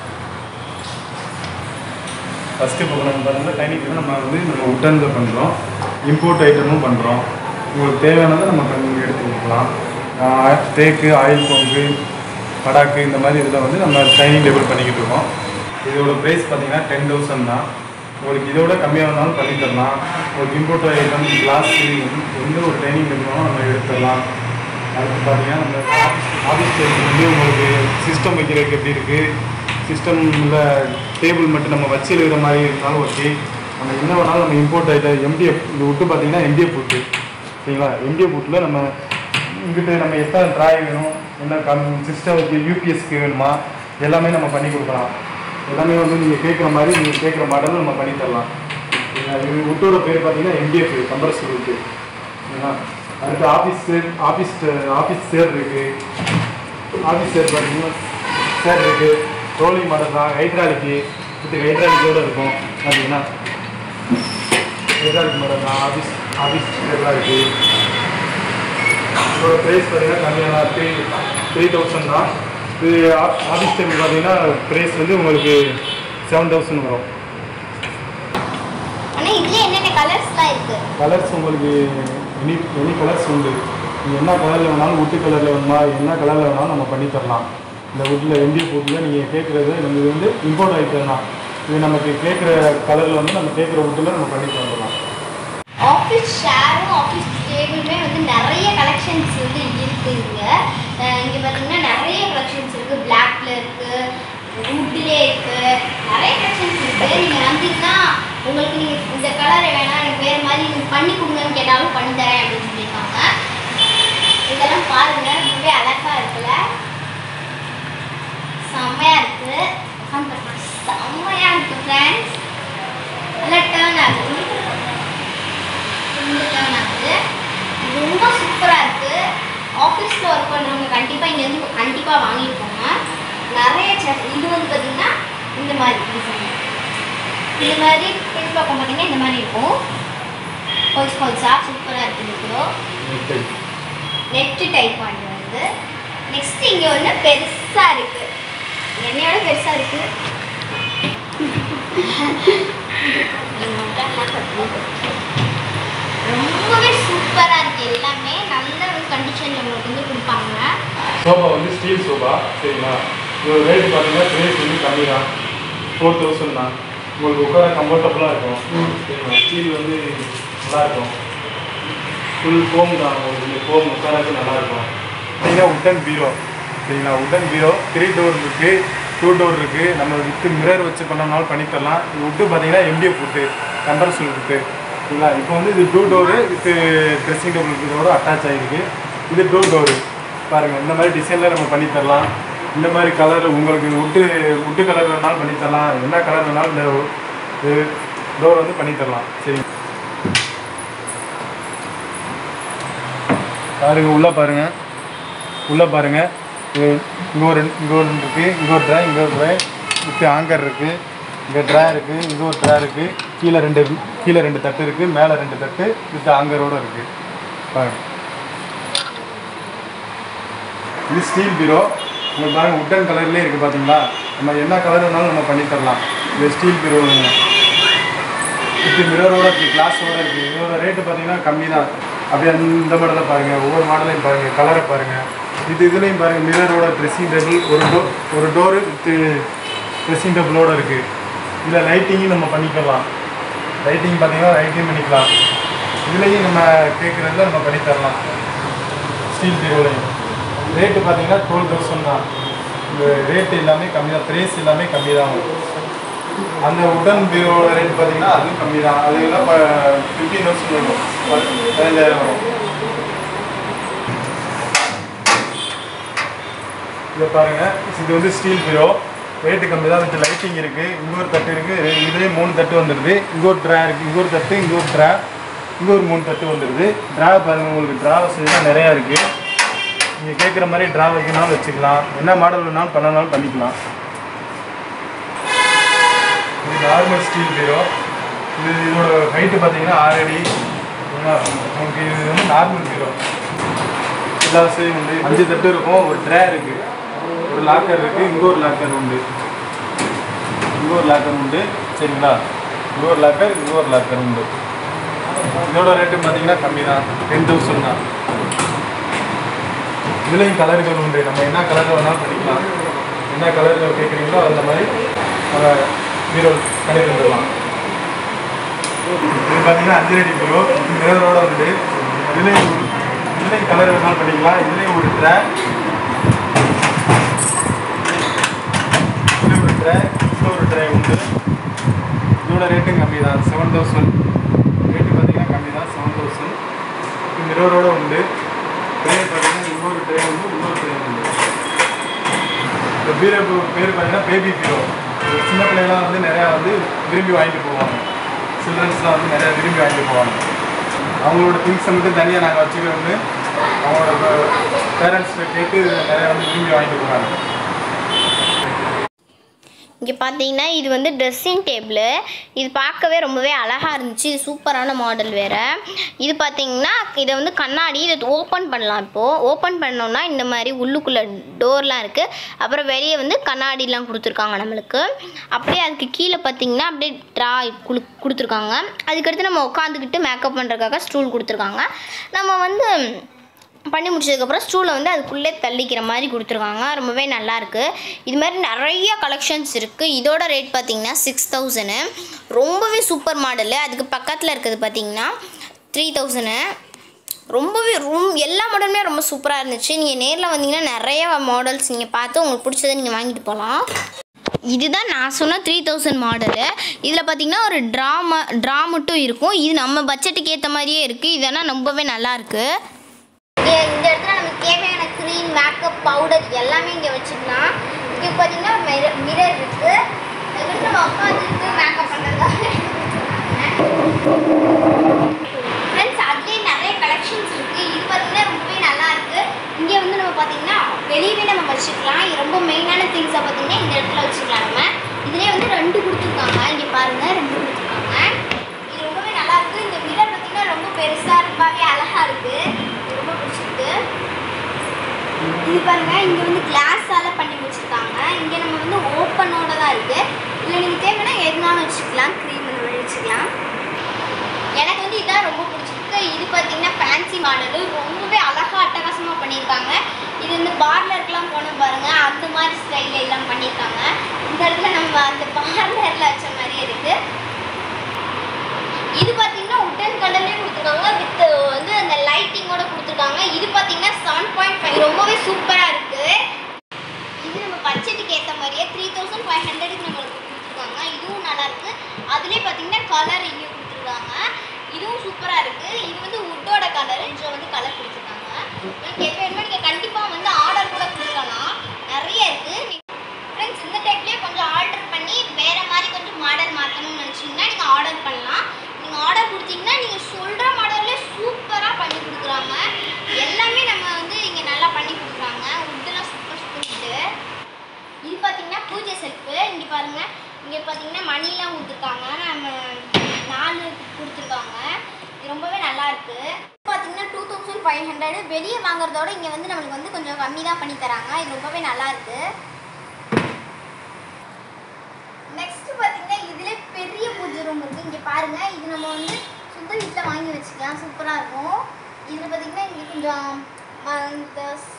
ஃபஸ்ட்டு இப்போ நம்ம பார்த்தீங்கன்னா டைனிங் டேபிள் நம்ம வந்து நம்ம உட்டனில் பண்ணுறோம் இம்போர்ட் ஐட்டமும் பண்ணுறோம் உங்களுக்கு தேவையானதை நம்ம கொஞ்சம் எடுத்து கொடுக்கலாம் ஆஹ் தேக்கு ஆயில் பம்பு படாக்கு இந்த மாதிரி இதில் வந்து நம்ம டைனிங் டேபிள் பண்ணிக்கிட்டு இருக்கோம் இதோட ப்ரைஸ் பார்த்தீங்கன்னா டென் தௌசண்ட் தான் உங்களுக்கு இதோட கம்மியாக இருந்தாலும் பண்ணி தரலாம் உங்களுக்கு இம்போர்ட் ஐட்டம் கிளாஸ் எந்த ஒரு டைனிங் டேபிளும் நம்ம எடுத்துடலாம் அடுத்து பார்த்தீங்கன்னா நம்ம ஆஃபீஸ் டேபிள் வந்து உங்களுக்கு சிஸ்டம் வைக்கிறதுக்கு எப்படி இருக்குது சிஸ்டமில் டேபிள் மட்டும் நம்ம வச்சு எழுதுகிற மாதிரி இருந்தாலும் ஓகே நம்ம என்ன வேணாலும் நம்ம இம்போர்ட் ஐட்டம் எம்டிஎஃப் இந்த விட்டு பார்த்தீங்கன்னா எம்டிஎஃப் புட்டு சரிங்களா எம்டிஎஃப் புட்டில் நம்ம இங்கிட்ட நம்ம எத்தனை ட்ராய் வேணும் என்ன கம் சிஸ்டம் வைக்க யூபிஎஸ்க்கு வேணுமா எல்லாமே நம்ம பண்ணி கொடுக்கலாம் எல்லாமே வந்து நீங்கள் கேட்குற மாதிரி நீங்கள் கேட்குற மாடலில் நம்ம பண்ணி தரலாம் சரிங்களா? இது விட்டோட பேர் பார்த்தீங்கன்னா எம்டிஎஃப் கம்ப்ரஸர் விட்டு சரிங்களா அடுத்து office chair office office chair இருக்குது ஆஃபீஸ் சேர் பார்த்தீங்கன்னா சேர் இருக்குது ரோலிங் மாடல் தான் ஹைட்ராலிக்கு இது ஹைட்ராலிக்கோடு இருக்கும் பார்த்தீங்கன்னா ஹைட்ராலிக் மாடல் தான் ஆஃபீஸ் ஆஃபீஸ் சேர்லாம் இருக்குது இதோட ப்ரைஸ் பார்த்தீங்கன்னா கம்மியாக தான் த்ரீ த்ரீ தௌசண்ட் தான் இது ஆஃபீஸ் டேபிள் பார்த்தீங்கன்னா ப்ரைஸ் வந்து உங்களுக்கு செவன் தௌசண்ட் வரும் ஆனால் இதில் என்னென்ன கலர்ஸ்லாம் இருக்குது கலர்ஸ் உங்களுக்கு எனி எனி கலர்ஸ் உண்டு நீங்கள் என்ன கலரில் வேணாலும் உட்டு கலரில் வேணுமா என்ன கலரில் வேணாலும் நம்ம பண்ணி தரலாம் இந்த உட்டில் எம்டி ஃபுட்டில் நீங்கள் கேட்குறது நம்ம இது வந்து இம்போர்ட் ஐட்டம் தான் இது நமக்கு கேட்குற கலரில் வந்து நம்ம கேட்குற உட்டில் நம்ம பண்ணி தந்துடலாம் ஆஃபீஸ் ஷேரும் ஆஃபீஸ் டேபிளுமே வந்து நிறைய கலெக்ஷன்ஸ் வந்து இருக்குது இங்கே இங்கே பார்த்தீங்கன்னா நிறைய கலெக்ஷன்ஸ் இருக்குது பிளாக்ல இருக்குது வுட்லே இருக்குது நிறைய கலெக்ஷன்ஸ் இருக்குது நீங்கள் வந்தீங்கன்னா உங்களுக்கு நீங்கள் இந்த கலரை வேணாம் எனக்கு வேறு மாதிரி நீங்கள் பண்ணி கொடுங்கன்னு கேட்டாலும் பண்ணி தரேன் அப்படின்னு சொல்லியிருக்காங்க இதெல்லாம் பாருங்க ரொம்பவே அழகா இருக்குல்ல செம்மையா இருக்கு உட்காந்து பாருங்க. செம்மையா இருக்கு ஃப்ரெண்ட்ஸ் நல்லா டேர்ன் ஆகுது இந்த டேர்ன் ஆகுது இது ரொம்ப சூப்பராக இருக்குது ஆஃபீஸில் ஒர்க் பண்ணுறவங்க கண்டிப்பாக இங்கேருந்து கண்டிப்பாக வாங்கிட்டு போங்க நிறைய இந்த மாதிரி பின் பக்கம் பார்த்தீங்கன்னா இந்த மாதிரி இருக்கும் ஹோல்ஸ் ஹோல்ஸாக சூப்பராக இருக்குது இப்போ நெட்டு டைப் பண்ணி வருது நெக்ஸ்ட் இங்கே ஒன்று பெருசாக இருக்குது என்னையோட பெருசாக இருக்குது ரொம்பவே சூப்பராக இருக்குது எல்லாமே நல்ல ஒரு கண்டிஷனில் உங்களுக்கு வந்து கொடுப்பாங்க சோஃபா வந்து ஸ்டீல் சோஃபா சரிங்களா இதோட ரேட் பார்த்தீங்கன்னா ப்ரைஸ் வந்து கம்மி தான் ஃபோர் தௌசண்ட் தான் உங்களுக்கு உட்கார கம்ஃபர்டபுளாக இருக்கும் சரிங்களா ஸ்டீல் வந்து நல்லா இருக்கும் ஃபுல் ஃபோம் தான் உங்களுக்கு ஃபோம் உட்காரக்கு நல்லா இருக்கும் பார்த்தீங்கன்னா உட்டன் பீரோ சரிங்களா உட்டன் பீரோ த்ரீ டோர் இருக்குது டூ டோர் இருக்குது நம்ம வித்து மிரர் வச்சு பண்ணனாலும் பண்ணி தரலாம் இது விட்டு பார்த்தீங்கன்னா எம்டிஎஃப் விட்டு கம்ப்ரஸர் விட்டு சரிங்களா இப்போ வந்து இது two door with dressing table இதோட அட்டாச் ஆகிருக்கு இது டூ டோரு பாருங்கள் இந்த மாதிரி டிசைனில் நம்ம பண்ணி தரலாம் இந்த மாதிரி கலர் உங்களுக்கு உட்டு உட்டு கலர் வேணாலும் பண்ணி தரலாம் என்ன கலர் வேணாலும் இந்த டோர் வந்து பண்ணி தரலாம் சரி பாருங்க உள்ளே பாருங்க உள்ளே பாருங்க இங்கே ஒரு இங்கே ஒரு இருக்குது இங்கே ஒரு ட்ரா இங்கே ஒரு ட்ரா வித்து ஆங்கர் இருக்குது இங்கே ட்ரா இருக்குது இங்கே ஒரு ட்ரா இருக்குது கீழே ரெண்டு கீழே ரெண்டு தட்டு இருக்குது மேலே ரெண்டு தட்டு வித் ஆங்கரோடு இருக்குது பாருங்க இது ஸ்டீல் பீரோ உங்களுக்கு பாருங்க உட்டன் கலர்லேயே இருக்குது பார்த்தீங்களா நம்ம என்ன கலர் வேணாலும் நம்ம பண்ணி தரலாம் இது ஸ்டீல் பீரோ இது மிரரோட இருக்குது கிளாஸோட இருக்குது இதோட ரேட்டு பார்த்தீங்கன்னா கம்மி தான் அப்படியே அந்த மாடலை பாருங்கள் ஒவ்வொரு மாடலையும் பாருங்கள் கலரை பாருங்கள் இது இதுலேயும் பாருங்கள் மிரரோட ட்ரெஸ்ஸிங் டேபிள் ஒரு டோ ஒரு டோரு வித்து ட்ரெஸ்ஸிங் டேபிளோட இருக்குது இதில் லைட்டிங்கும் நம்ம பண்ணிக்கலாம் லைட்டிங் பார்த்தீங்கன்னா லைட்டிங் பண்ணிக்கலாம் இதுலேயும் நம்ம கேட்குறதுல நம்ம பண்ணி தரலாம் ஸ்டீல் பீரோலையும் ரேட்டு பார்த்தீங்கன்னா டுவெல் தௌசண்ட் தான் இந்த ரேட்டு எல்லாமே கம்மி தான் ப்ரைஸ் எல்லாமே கம்மி தான் அந்த உடன் பீரோட ரேட் பார்த்தீங்கன்னா அதுவும் கம்மி தான் அது எல்லாம் ஃபிஃப்டீன் தௌசண்ட் வரும் ப- பதினஞ்சாயிரம் வரும் இதை பாருங்க இது வந்து ஸ்டீல் பீரோ ரேட்டு கம்மி தான் வித் லைட்டிங் இருக்குது இங்கே ஒரு தட்டு இருக்குது இதுலேயே மூணு தட்டு வந்துடுது இங்கே ஒரு ட்ரா இருக்குது இங்கே ஒரு தட்டு இங்கே ஒரு ட்ரா இங்கே ஒரு மூணு தட்டு வந்துடுது ட்ரா பாருங்கள் உங்களுக்கு ட்ரா வசதிலாம் நிறையா இருக்குது நீங்கள் கேட்குற மாதிரி ட்ரா வைக்கனாலும் வச்சுக்கலாம் என்ன மாடல் வேணாலும் பண்ணனாலும் பண்ணிக்கலாம் இது நார்மல் ஸ்டீல் பீரோ இது இதோட ஹைட்டு பார்த்தீங்கன்னா ஆறு அடி சரிங்களா? உங்களுக்கு இது வந்து நார்மல் பீரோ எல்லா வசதியும் உண்டு அஞ்சு தட்டு இருக்கும் ஒரு ட்ரே இருக்குது ஒரு லாக்கர் இருக்குது இங்கே ஒரு லாக்கர் உண்டு இங்கே ஒரு லாக்கர் உண்டு சரிங்களா இங்கே ஒரு லாக்கர் இங்கே ஒரு லாக்கர் உண்டு இதோட ரேட்டு பார்த்தீங்கன்னா கம்மி தான் டென் தௌசண்ட் தான் இதுலேயும் கலர்கள் உண்டு நம்ம என்ன கலரில் வேணாலும் பண்ணிக்கலாம் என்ன கலரில் கேட்குறீங்களோ அந்த மாதிரி நம்ம பீரோ கடை வந்துடலாம் இது பார்த்தீங்கன்னா அஞ்சு அடி பீரோ மிரரோட வந்து இதுலேயும் இதுலேயும் கலர் வேணாலும் பண்ணிக்கலாம் இதுலேயும் ஒரு ட்ரே இதுலேயும் ஒரு ட்ரே இதில் ஒரு ட்ரே உண்டு இதோட ரேட்டும் கம்மி தான் செவன் தௌசண்ட் ரேட்டு பார்த்தீங்கன்னா கம்மி தான் செவன் தௌசண்ட் மிரரோட உண்டு ட்ரே பார்த்தீங்கன்னா இன்னொரு ட்ரே உண்டு இன்னொரு ட்ரே உண்டு இந்த பீரோ பேர் பார்த்தீங்கன்னா பேபி பீரோ சின்ன பிள்ளைங்களாம் வந்து நிறையா வந்து விரும்பி வாங்கிட்டு போவாங்க சில்ட்ரன்ஸ்லாம் வந்து நிறையா விரும்பி வாங்கிட்டு போவாங்க அவங்களோட திங்ஸை மட்டும் தனியாக நாங்கள் வச்சுக்கிறோம்னு அவங்களோட பேரண்ட்ஸ்கிட்ட கேட்டு நிறையா வந்து விரும்பி வாங்கிட்டு போகிறாங்க இங்கே பார்த்தீங்கன்னா இது வந்து ட்ரெஸ்ஸிங் டேபிள் இது பார்க்கவே ரொம்பவே அழகாக இருந்துச்சு இது சூப்பரான மாடல் வேறு இது பார்த்தீங்கன்னா இதை வந்து கண்ணாடி இதை ஓப்பன் பண்ணலாம் இப்போது ஓப்பன் பண்ணோம்னா இந்த மாதிரி உள்ளுக்குள்ளே டோர்லாம் இருக்குது அப்புறம் வெளியே வந்து கண்ணாடிலாம் கொடுத்துருக்காங்க நம்மளுக்கு அப்படியே அதுக்கு கீழே பார்த்தீங்கன்னா அப்படியே ட்ரா குளு கொடுத்துருக்காங்க அதுக்கடுத்து நம்ம உட்காந்துக்கிட்டு மேக்கப் பண்ணுறதுக்காக ஸ்டூல் கொடுத்துருக்காங்க நம்ம வந்து பண்ணி முடிச்சதுக்கப்புறம் ஸ்டூலை வந்து அதுக்குள்ளே தள்ளிக்கிற மாதிரி கொடுத்துருக்காங்க ரொம்பவே நல்லாயிருக்கு இது மாதிரி நிறைய கலெக்ஷன்ஸ் இருக்குது இதோட ரேட் பார்த்தீங்கன்னா சிக்ஸ் தௌசண்ட் ரொம்பவே சூப்பர் மாடலு அதுக்கு பக்கத்தில் இருக்கிறது பார்த்தீங்கன்னா த்ரீ தௌசண்ட் ரொம்பவே ரொம்ப எல்லா மாடலுமே ரொம்ப சூப்பராக இருந்துச்சு நீங்கள் நேரில் வந்தீங்கன்னா நிறைய மாடல்ஸ் நீங்கள் பார்த்து உங்களுக்கு பிடிச்சதை நீங்கள் வாங்கிட்டு போகலாம் இதுதான் நான் சொன்ன த்ரீ தௌசண்ட் மாடலு இதில் பார்த்தீங்கன்னா ஒரு ட்ராமா ட்ரா மட்டும் இருக்கும் இது நம்ம பட்ஜெட்டுக்கு ஏற்ற மாதிரியே இருக்குது இதெல்லாம் ரொம்பவே நல்லாயிருக்கு இந்த இடத்துல நமக்கு தேவையான க்ரீம் மேக்கப் பவுடர் எல்லாமே இங்கே வச்சுக்கலாம் இங்கே பார்த்தீங்கன்னா மிரர் மிரர் இருக்குது அதுக்கப்புறம் நம்ம உட்காந்துட்டு மேக்கப் பண்ணுறதுக்காக ஃப்ரெண்ட்ஸ் அதுலேயே நிறைய கலெக்ஷன்ஸ் இருக்குது இது பார்த்தீங்கன்னா ரொம்பவே நல்லா இருக்குது இங்கே வந்து நம்ம பார்த்தீங்கன்னா வெளியவே நம்ம வச்சுக்கலாம் இது ரொம்ப மெயினான திங்ஸை பார்த்தீங்கன்னா இந்த இடத்துல வச்சுக்கலாம் நம்ம இதுலேயே வந்து ரெண்டு கொடுத்துருக்காங்க இங்கே பாருங்க ரெண்டு கொடுத்துருக்காங்க இது ரொம்பவே நல்லா இருக்கு இந்த மிரர் பார்த்தீங்கன்னா ரொம்ப பெருசாக ரொம்பவே அழகா இருக்கு இது ரொம்ப பிடிச்சிருக்கு இது பாருங்க இங்க வந்து கிளாஸால பண்ணி வச்சிருக்காங்க இங்க நம்ம வந்து ஓப்பனோட தான் இருக்கு இல்ல நீங்க தேவைன்னா எதுனாலும் வச்சுக்கலாம் க்ரீம் இந்த மாதிரி வச்சுக்கலாம் எனக்கு வந்து இதான் ரொம்ப பிடிச்சிருக்கு இது பார்த்தீங்கன்னா ஃபேன்சி மாடல் ரொம்பவே அழகா அட்டகாசமா பண்ணியிருக்காங்க இது வந்து பார்லருக்குலாம் போன பாருங்க அந்த மாதிரி ஸ்டைல எல்லாம் பண்ணியிருக்காங்க இந்த இடத்துல நம்ம அந்த பார்லர்ல வச்ச மாதிரியே இருக்கு இது பார்த்தீங்கன்னா உட்டன் கலர்லேயே கொடுத்துருக்காங்க வித் வந்து அந்த லைட்டிங்கோட கொடுத்துருக்காங்க இது பார்த்தீங்கன்னா செவன் பாயிண்ட் ஃபைவ் ரொம்பவே சூப்பராக இருக்கு இது நம்ம பட்ஜெட்டுக்கு ஏற்ற மாதிரியே த்ரீ தௌசண்ட் ஃபைவ் ஹண்ட்ரடுக்கு நம்மளுக்கு கொடுத்துருக்காங்க இதுவும் நல்லா இருக்கு அதுலேயே பார்த்தீங்கன்னா கலர் இங்கே கொடுத்துருக்காங்க இதுவும் சூப்பராக இருக்கு இது வந்து உட்டோட கலர் இதில் வந்து கலர் கொடுத்துருக்காங்க உங்களுக்கு எப்போ வேணுமோ நீங்கள் கண்டிப்பாக வந்து ஆர்டர் கூட கொடுக்கலாம் நிறைய இருக்கு ஃப்ரெண்ட்ஸ் இந்த டைப்லேயே கொஞ்சம் ஆர்டர் பண்ணி வேற மாதிரி கொஞ்சம் மாடல் மாற்றணும்னு நினச்சிங்கன்னா நீங்கள் ஆர்டர் பண்ணலாம் நீங்கள் ஆர்டர் கொடுத்தீங்கன்னா நீங்கள் சொல்கிற மாடல்லே சூப்பராக பண்ணி கொடுக்குறாங்க எல்லாமே நம்ம வந்து இங்கே நல்லா பண்ணி கொடுக்குறாங்க உட்டெல்லாம் சூப்பர் சூப்பர் உட்டு இது பார்த்தீங்கன்னா பூஜை செல்ஃபு இங்கே பாருங்க இங்கே பார்த்தீங்கன்னா மணிலாம் கொடுத்துருக்காங்க நம்ம நாலு கொடுத்துருக்காங்க இது ரொம்பவே நல்லா இருக்கு பார்த்தீங்கன்னா டூ தௌசண்ட் ஃபைவ் ஹண்ட்ரடு வெளியே வாங்குறதோட இங்கே வந்து நம்மளுக்கு வந்து கொஞ்சம் கம்மி தான் பண்ணி தராங்க இது ரொம்பவே நல்லா இருக்கு நெக்ஸ்ட் பார்த்தீங்கன்னா இதுல பெரிய பூஜை ரூம் இருக்கு இங்க பாருங்க இது நம்ம வந்து சொந்த வீட்டில் வாங்கி வச்சுக்கலாம் சூப்பரா இருக்கும் இதுல பார்த்தீங்கன்னா இங்க கொஞ்சம் ம- இந்த ஸ்-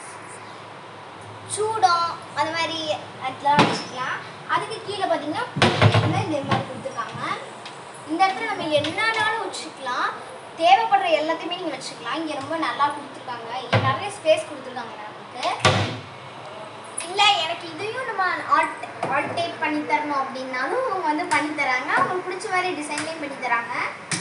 சூடம் அது மாதிரி அதெல்லாம் வச்சுக்கலாம் அதுக்கு கீழே பார்த்தீங்கன்னா பார்த்தீங்கன்னா இந்த மாதிரி கொடுத்துருக்காங்க இந்த இடத்துல நம்ம என்னன்னாலும் வச்சுக்கலாம் தேவைப்படுற எல்லாத்தையுமே நீங்கள் வச்சுக்கலாம் இங்கே ரொம்ப நல்லா கொடுத்துருக்காங்க இங்கே நிறைய ஸ்பேஸ் கொடுத்துருக்காங்க நமக்கு இல்லை எனக்கு இதையும் நம்ம ஆல்ட் ஆல்டேட் பண்ணி தரணும் அப்படின்னாலும் அவங்க வந்து பண்ணி தராங்க அவங்களுக்கு பிடிச்ச மாதிரி டிசைன்லேயும் பண்ணி தராங்க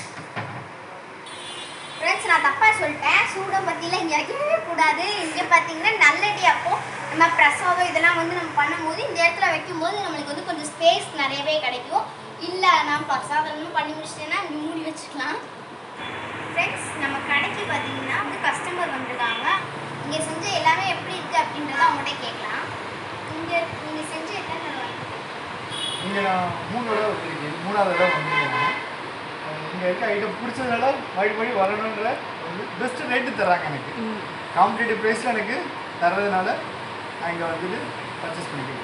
ஃப்ரெண்ட்ஸ் நான் தப்பாக சொல்லிட்டேன் சூடம் பற்றிலாம் இங்கே வைக்கவே கூடாது இங்கே பார்த்தீங்கன்னா நல்லடி அப்போ நம்ம பிரசாதம் இதெல்லாம் வந்து நம்ம பண்ணும்போது இந்த இடத்துல வைக்கும்போது நம்மளுக்கு வந்து கொஞ்சம் ஸ்பேஸ் நிறையவே கிடைக்கும் இல்லை நான் பிரசாதம்னு பண்ணி முடிச்சிட்டேன்னா இங்கே மூடி வச்சுக்கலாம் ஃப்ரெண்ட்ஸ் நம்ம கடைக்கு பார்த்தீங்கன்னா வந்து கஸ்டமர் வந்திருக்காங்க இங்கே செஞ்ச எல்லாமே எப்படி இருக்குது அப்படின்றத அவங்கள்ட்ட கேட்கலாம் இங்கே நீங்கள் செஞ்ச எத்தனை தடவை இங்கே நான் மூணு தடவை வந்திருக்கேன் மூணாவது தடவை வந்திருக்கேன் இங்கே இருக்க ஐட்டம் பிடிச்சதுனால மறுபடி வரணுன்ற பெஸ்ட் ரேட்டு தர்றாங்க எனக்கு காம்படிட்டிவ் ப்ரைஸில் எனக்கு தர்றதுனால நான் இங்கே வந்துட்டு பர்ச்சேஸ் பண்ணிக்கிறேன்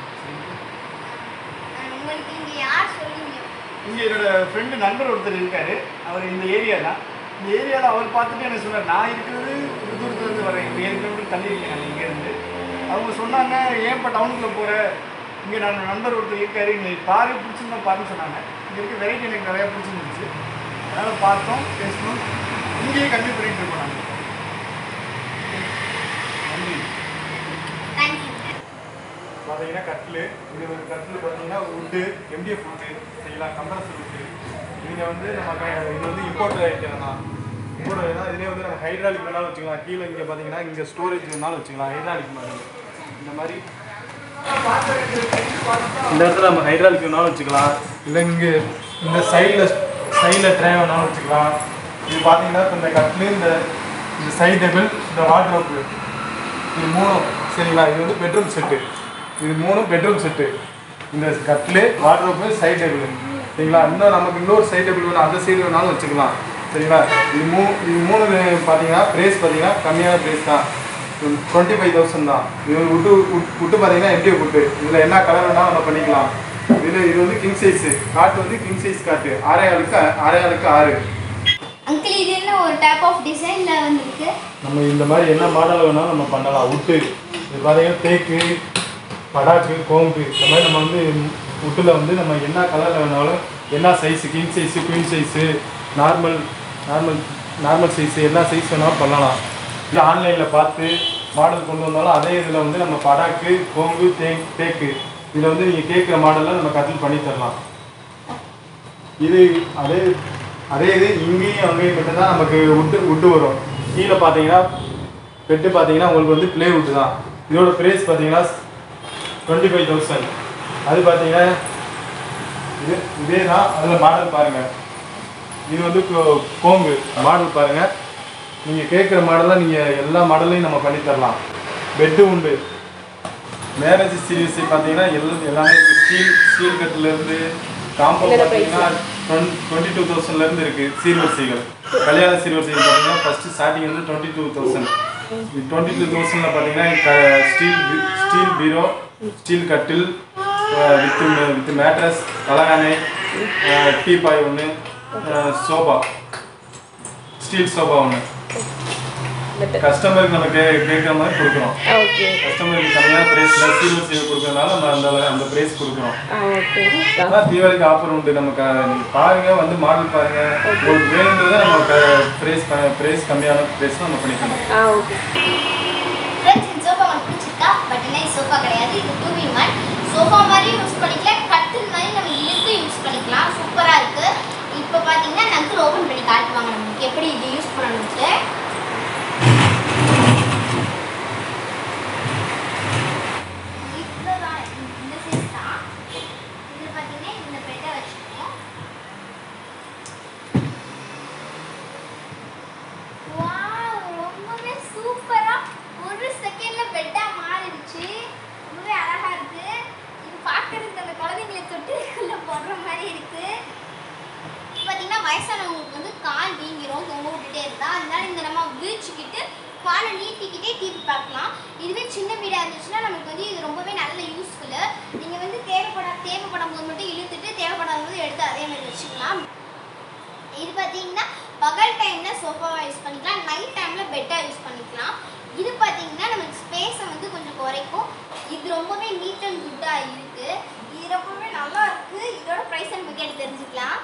அஹ் உங்களுக்கு இங்கே யார் சொல்லுவீங்க இங்கே என்னோட ஃப்ரெண்டு நண்பர் ஒருத்தர் இருக்காரு அவர் இந்த ஏரியா தான் இந்த ஏரியாவில் அவர் பார்த்துட்டு எனக்கு சொன்னார் நான் இருக்கிறது இது தூரத்துலேருந்து வரேன் இப்போ ஏழு கிலோமீட்டர் தள்ளி இருக்கேன் நான் இங்கேருந்து அவங்க சொன்னாங்க ஏன் இப்போ டவுனுக்குள்ளே போகிற இங்கே நான் நண்பர் ஒருத்தர் இருக்காரு இங்கே பாரு பிடிச்சிருந்தா பாருன்னு சொன்னாங்க இங்கே இருக்க வெரைட்டி எனக்கு நிறையா பிடிச்சிருந்துச்சு அதனால் பார்த்தோம் பேசணும் இங்கேயே கம்மி பண்ணிட்டு இருக்கோம் நாங்கள் நன்றி தேங்க்யூ பார்த்தீங்கன்னா கட்டில் இது ஒரு கட்டில் பார்த்தீங்கன்னா உட்டு எம்டிஎஃப் உட்டு செய்யலாம் கம்ப்ரஸர் உட்டு நீங்கள் வந்து நம்ம க- இது வந்து இம்போர்ட் ஐட்டம் தான் இம்போர்ட் தான் இதுலேயே வந்து நம்ம ஹைட்ராலிக் வேணாலும் வச்சுக்கலாம் கீழே இங்கே பார்த்தீங்கன்னா இங்கே ஸ்டோரேஜ் வேணாலும் வச்சுக்கலாம் ஹைட்ராலிக் மாதிரி இந்த மாதிரி இந்த இடத்துல நம்ம ஹைட்ராலிக் வேணாலும் வச்சுக்கலாம் இல்லை இங்கே இந்த சைடில் சைடில் ட்ரே வேணாலும் வச்சுக்கலாம் இது பார்த்தீங்கன்னா இப்போ இந்த கட்டில் இந்த இந்த சைட் டேபிள் இந்த வாட்ரோப்பு இது மூணும் சரிங்களா இது வந்து பெட்ரூம் செட்டு இது மூணும் பெட்ரூம் செட்டு இந்த கட்லு வாட்ரோப்பு சைட் டேபிள் சரிங்களா இன்னும் நமக்கு இன்னொரு சைட் டேபிள் வேணும் அந்த சைடு வேணாலும் வச்சுக்கலாம் சரிங்களா இது மூ இது மூணு பார்த்தீங்கன்னா ப்ரைஸ் பார்த்தீங்கன்னா கம்மியான ப்ரைஸ் தான் டுவெண்ட்டி ஃபைவ் தௌசண்ட் தான் இது வந்து உட்டு உட்டு பார்த்தீங்கன்னா எப்படி உட்டு இதில் என்ன கலர் வேணாலும் நம்ம பண்ணிக்கலாம் இதில் இது வந்து கிங் சைஸு காட்டு வந்து கிங் சைஸ் காட்டு ஆறே ஆளுக்கு ஆறே ஆளுக்கு ஆறு அங்கிள் இது என்ன ஒரு டைப் ஆஃப் டிசைனில் வந்திருக்கு நம்ம இந்த மாதிரி என்ன மாடல் வேணாலும் நம்ம பண்ணலாம் உட்டு இது பார்த்தீங்கன்னா தேக்கு படாக்கு கோம்பு இந்த மாதிரி நம்ம வந்து உட்டில் வந்து நம்ம என்ன கலரில் வேணாலும் என்ன size king size queen size normal normal normal size எல்லா சைஸ் வேணாலும் பண்ணலாம் இல்லை ஆன்லைனில் பார்த்து மாடல் கொண்டு வந்தாலும் அதே இதில் வந்து நம்ம படாக்கு கோம்பு தே தேக்கு இதில் வந்து நீங்கள் கேட்குற மாடலில் நம்ம கட்டில் பண்ணி தரலாம் இது அதே அதே இது இங்கேயும் அங்கேயும் மட்டும் தான் நமக்கு உட்டு உட்டு வரும் கீழே பார்த்தீங்கன்னா பெட்டு பார்த்தீங்கன்னா உங்களுக்கு வந்து ப்ளே உட்டு தான் இதோட ப்ரைஸ் பார்த்தீங்கன்னா டுவெண்ட்டி ஃபைவ் தௌசண்ட் அது பார்த்தீங்கன்னா இது இதே தான் அதில் மாடல் பாருங்கள் இது வந்து கோ- கோம்பு மாடல் பாருங்கள் நீங்கள் கேட்குற மாடலாக நீங்கள் எல்லா மாடலையும் நம்ம பண்ணி தரலாம் பெட்டு உண்டு மேரேஜ் சீரியஸ் பார்த்தீங்கன்னா எல்லாம் எல்லாமே ஸ்டீல் ஸ்டீல் கட்டிலேருந்து காம்போ என்னென்ன பார்த்தீங்கன்னா டுவெண்ட்டி டூ தௌசண்ட்லேருந்து இருக்குது சீர்வரிசைகள் கல்யாண சீர்வரிசைகள் பார்த்தீங்கன்னா ஃபஸ்ட்டு ஸ்டார்டிங் வந்து twenty two thousand twenty two தௌசண்டில் பார்த்தீங்கன்னா க- ஸ்டீல் பி- ஸ்டீல் பீரோ ஸ்டீல் கட்டில் வித் வித் மேட்ரஸ் தலகாணை டீபாய் ஒன்று சோபா ஸ்டீல் சோபா ஒன்று கஸ்டமருக்கு நம்ம கே கேட்குற மாதிரி கொடுக்குறோம் ஓகே கஸ்டமருக்கு கம்மியான ப்ரைஸில் சீர்வரிசை செய்ய கொடுக்கறதுனால நம்ம அந்த அந்த ப்ரைஸ் கொடுக்குறோம் ஓகே அதான் தீபாவளிக்கு ஆஃபர் உண்டு நம்ம க- நீங்க பாருங்க வந்து மாடல் பாருங்க உங்களுக்கு வேணுன்றதை நம்ம ப்ரைஸ் ப்ரைஸ் கம்மியான ப்ரைஸ் நம்ம பண்ணிக்கலாம் ஆ ஓகே ஃப்ரெண்ட்ஸ் இந்த சோஃபா உங்களுக்கு பிடிச்சிருக்கா பட் என்ன இது சோஃபா கிடையாது இது டூ இன் ஒன் சோஃபா மாதிரியும் யூஸ் பண்ணிக்கலாம் கட்டில் மாதிரி நம்ம இழுத்து யூஸ் பண்ணிக்கலாம் சூப்பராக இருக்குது இப்போ பார்த்தீங்கன்னா நங்கிள் ஓப்பன் பண்ணி காட்டுவாங்க நமக்கு எப்படி இது யூஸ் பண்ணணும்ட்டு இவ்வளோதான் இந்த சைஸ் தான் இது பார்த்தீங்கன்னா இந்த பெட்டை வச்சுக்கணும் வாவ் ரொம்பவே சூப்பரா ஒரு செகண்ட்ல பெட்டா மாறிடுச்சு ரொம்பவே அழகா இருக்கு இது பார்க்கறதுக்கு அந்த குழந்தைங்களை தொட்டிலுக்குள்ள போடுற மாதிரி இருக்கு பார்த்தீங்கன்னா வயசானவங்களுக்கு வந்து கால் வீங்கிரும் தொங்க விட்டுட்டே இருந்தா அதனால இந்த நம்ம வீழ்ச்சிக்கிட்டு காலை நீட்டிக்கிட்டே டிவி பார்க்கலாம் இதுவே சின்ன வீடாக இருந்துச்சுன்னா நமக்கு வந்து இது ரொம்பவே நல்ல யூஸ்ஃபுல்லு நீங்கள் வந்து தேவைப்பட தேவைப்படும் போது மட்டும் இழுத்துட்டு தேவைப்படாத போது எடுத்து அதே மாதிரி வச்சுக்கலாம் இது பார்த்தீங்கன்னா பகல் டைமில் சோஃபாவாக யூஸ் பண்ணிக்கலாம் நைட் டைமில் பெட்டாக யூஸ் பண்ணிக்கலாம் இது பார்த்தீங்கன்னா நமக்கு ஸ்பேஸை வந்து கொஞ்சம் குறைக்கும் இது ரொம்பவே நீட் அண்ட் குட்டாக இருக்குது இது ரொம்பவே நல்லா இருக்குது இதோட ப்ரைஸ் நம்ம கேட்டு தெரிஞ்சுக்கலாம்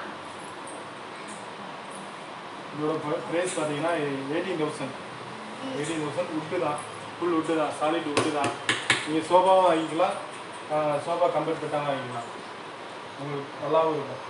இதோட ப்ரைஸ் பார்த்தீங்கன்னா எயிட்டீன் தௌசண்ட் எயிட்டீன் தௌசண்ட் உட்டு தான் ஃபுல் உட்டு தான் சாலிட் உட்டு தான் நீங்கள் சோஃபாவும் வாங்கிக்கலாம் சோஃபா கம்பேர் பெட்டாகவும் வாங்கிக்கலாம் உங்களுக்கு நல்லாவும் இருக்கும்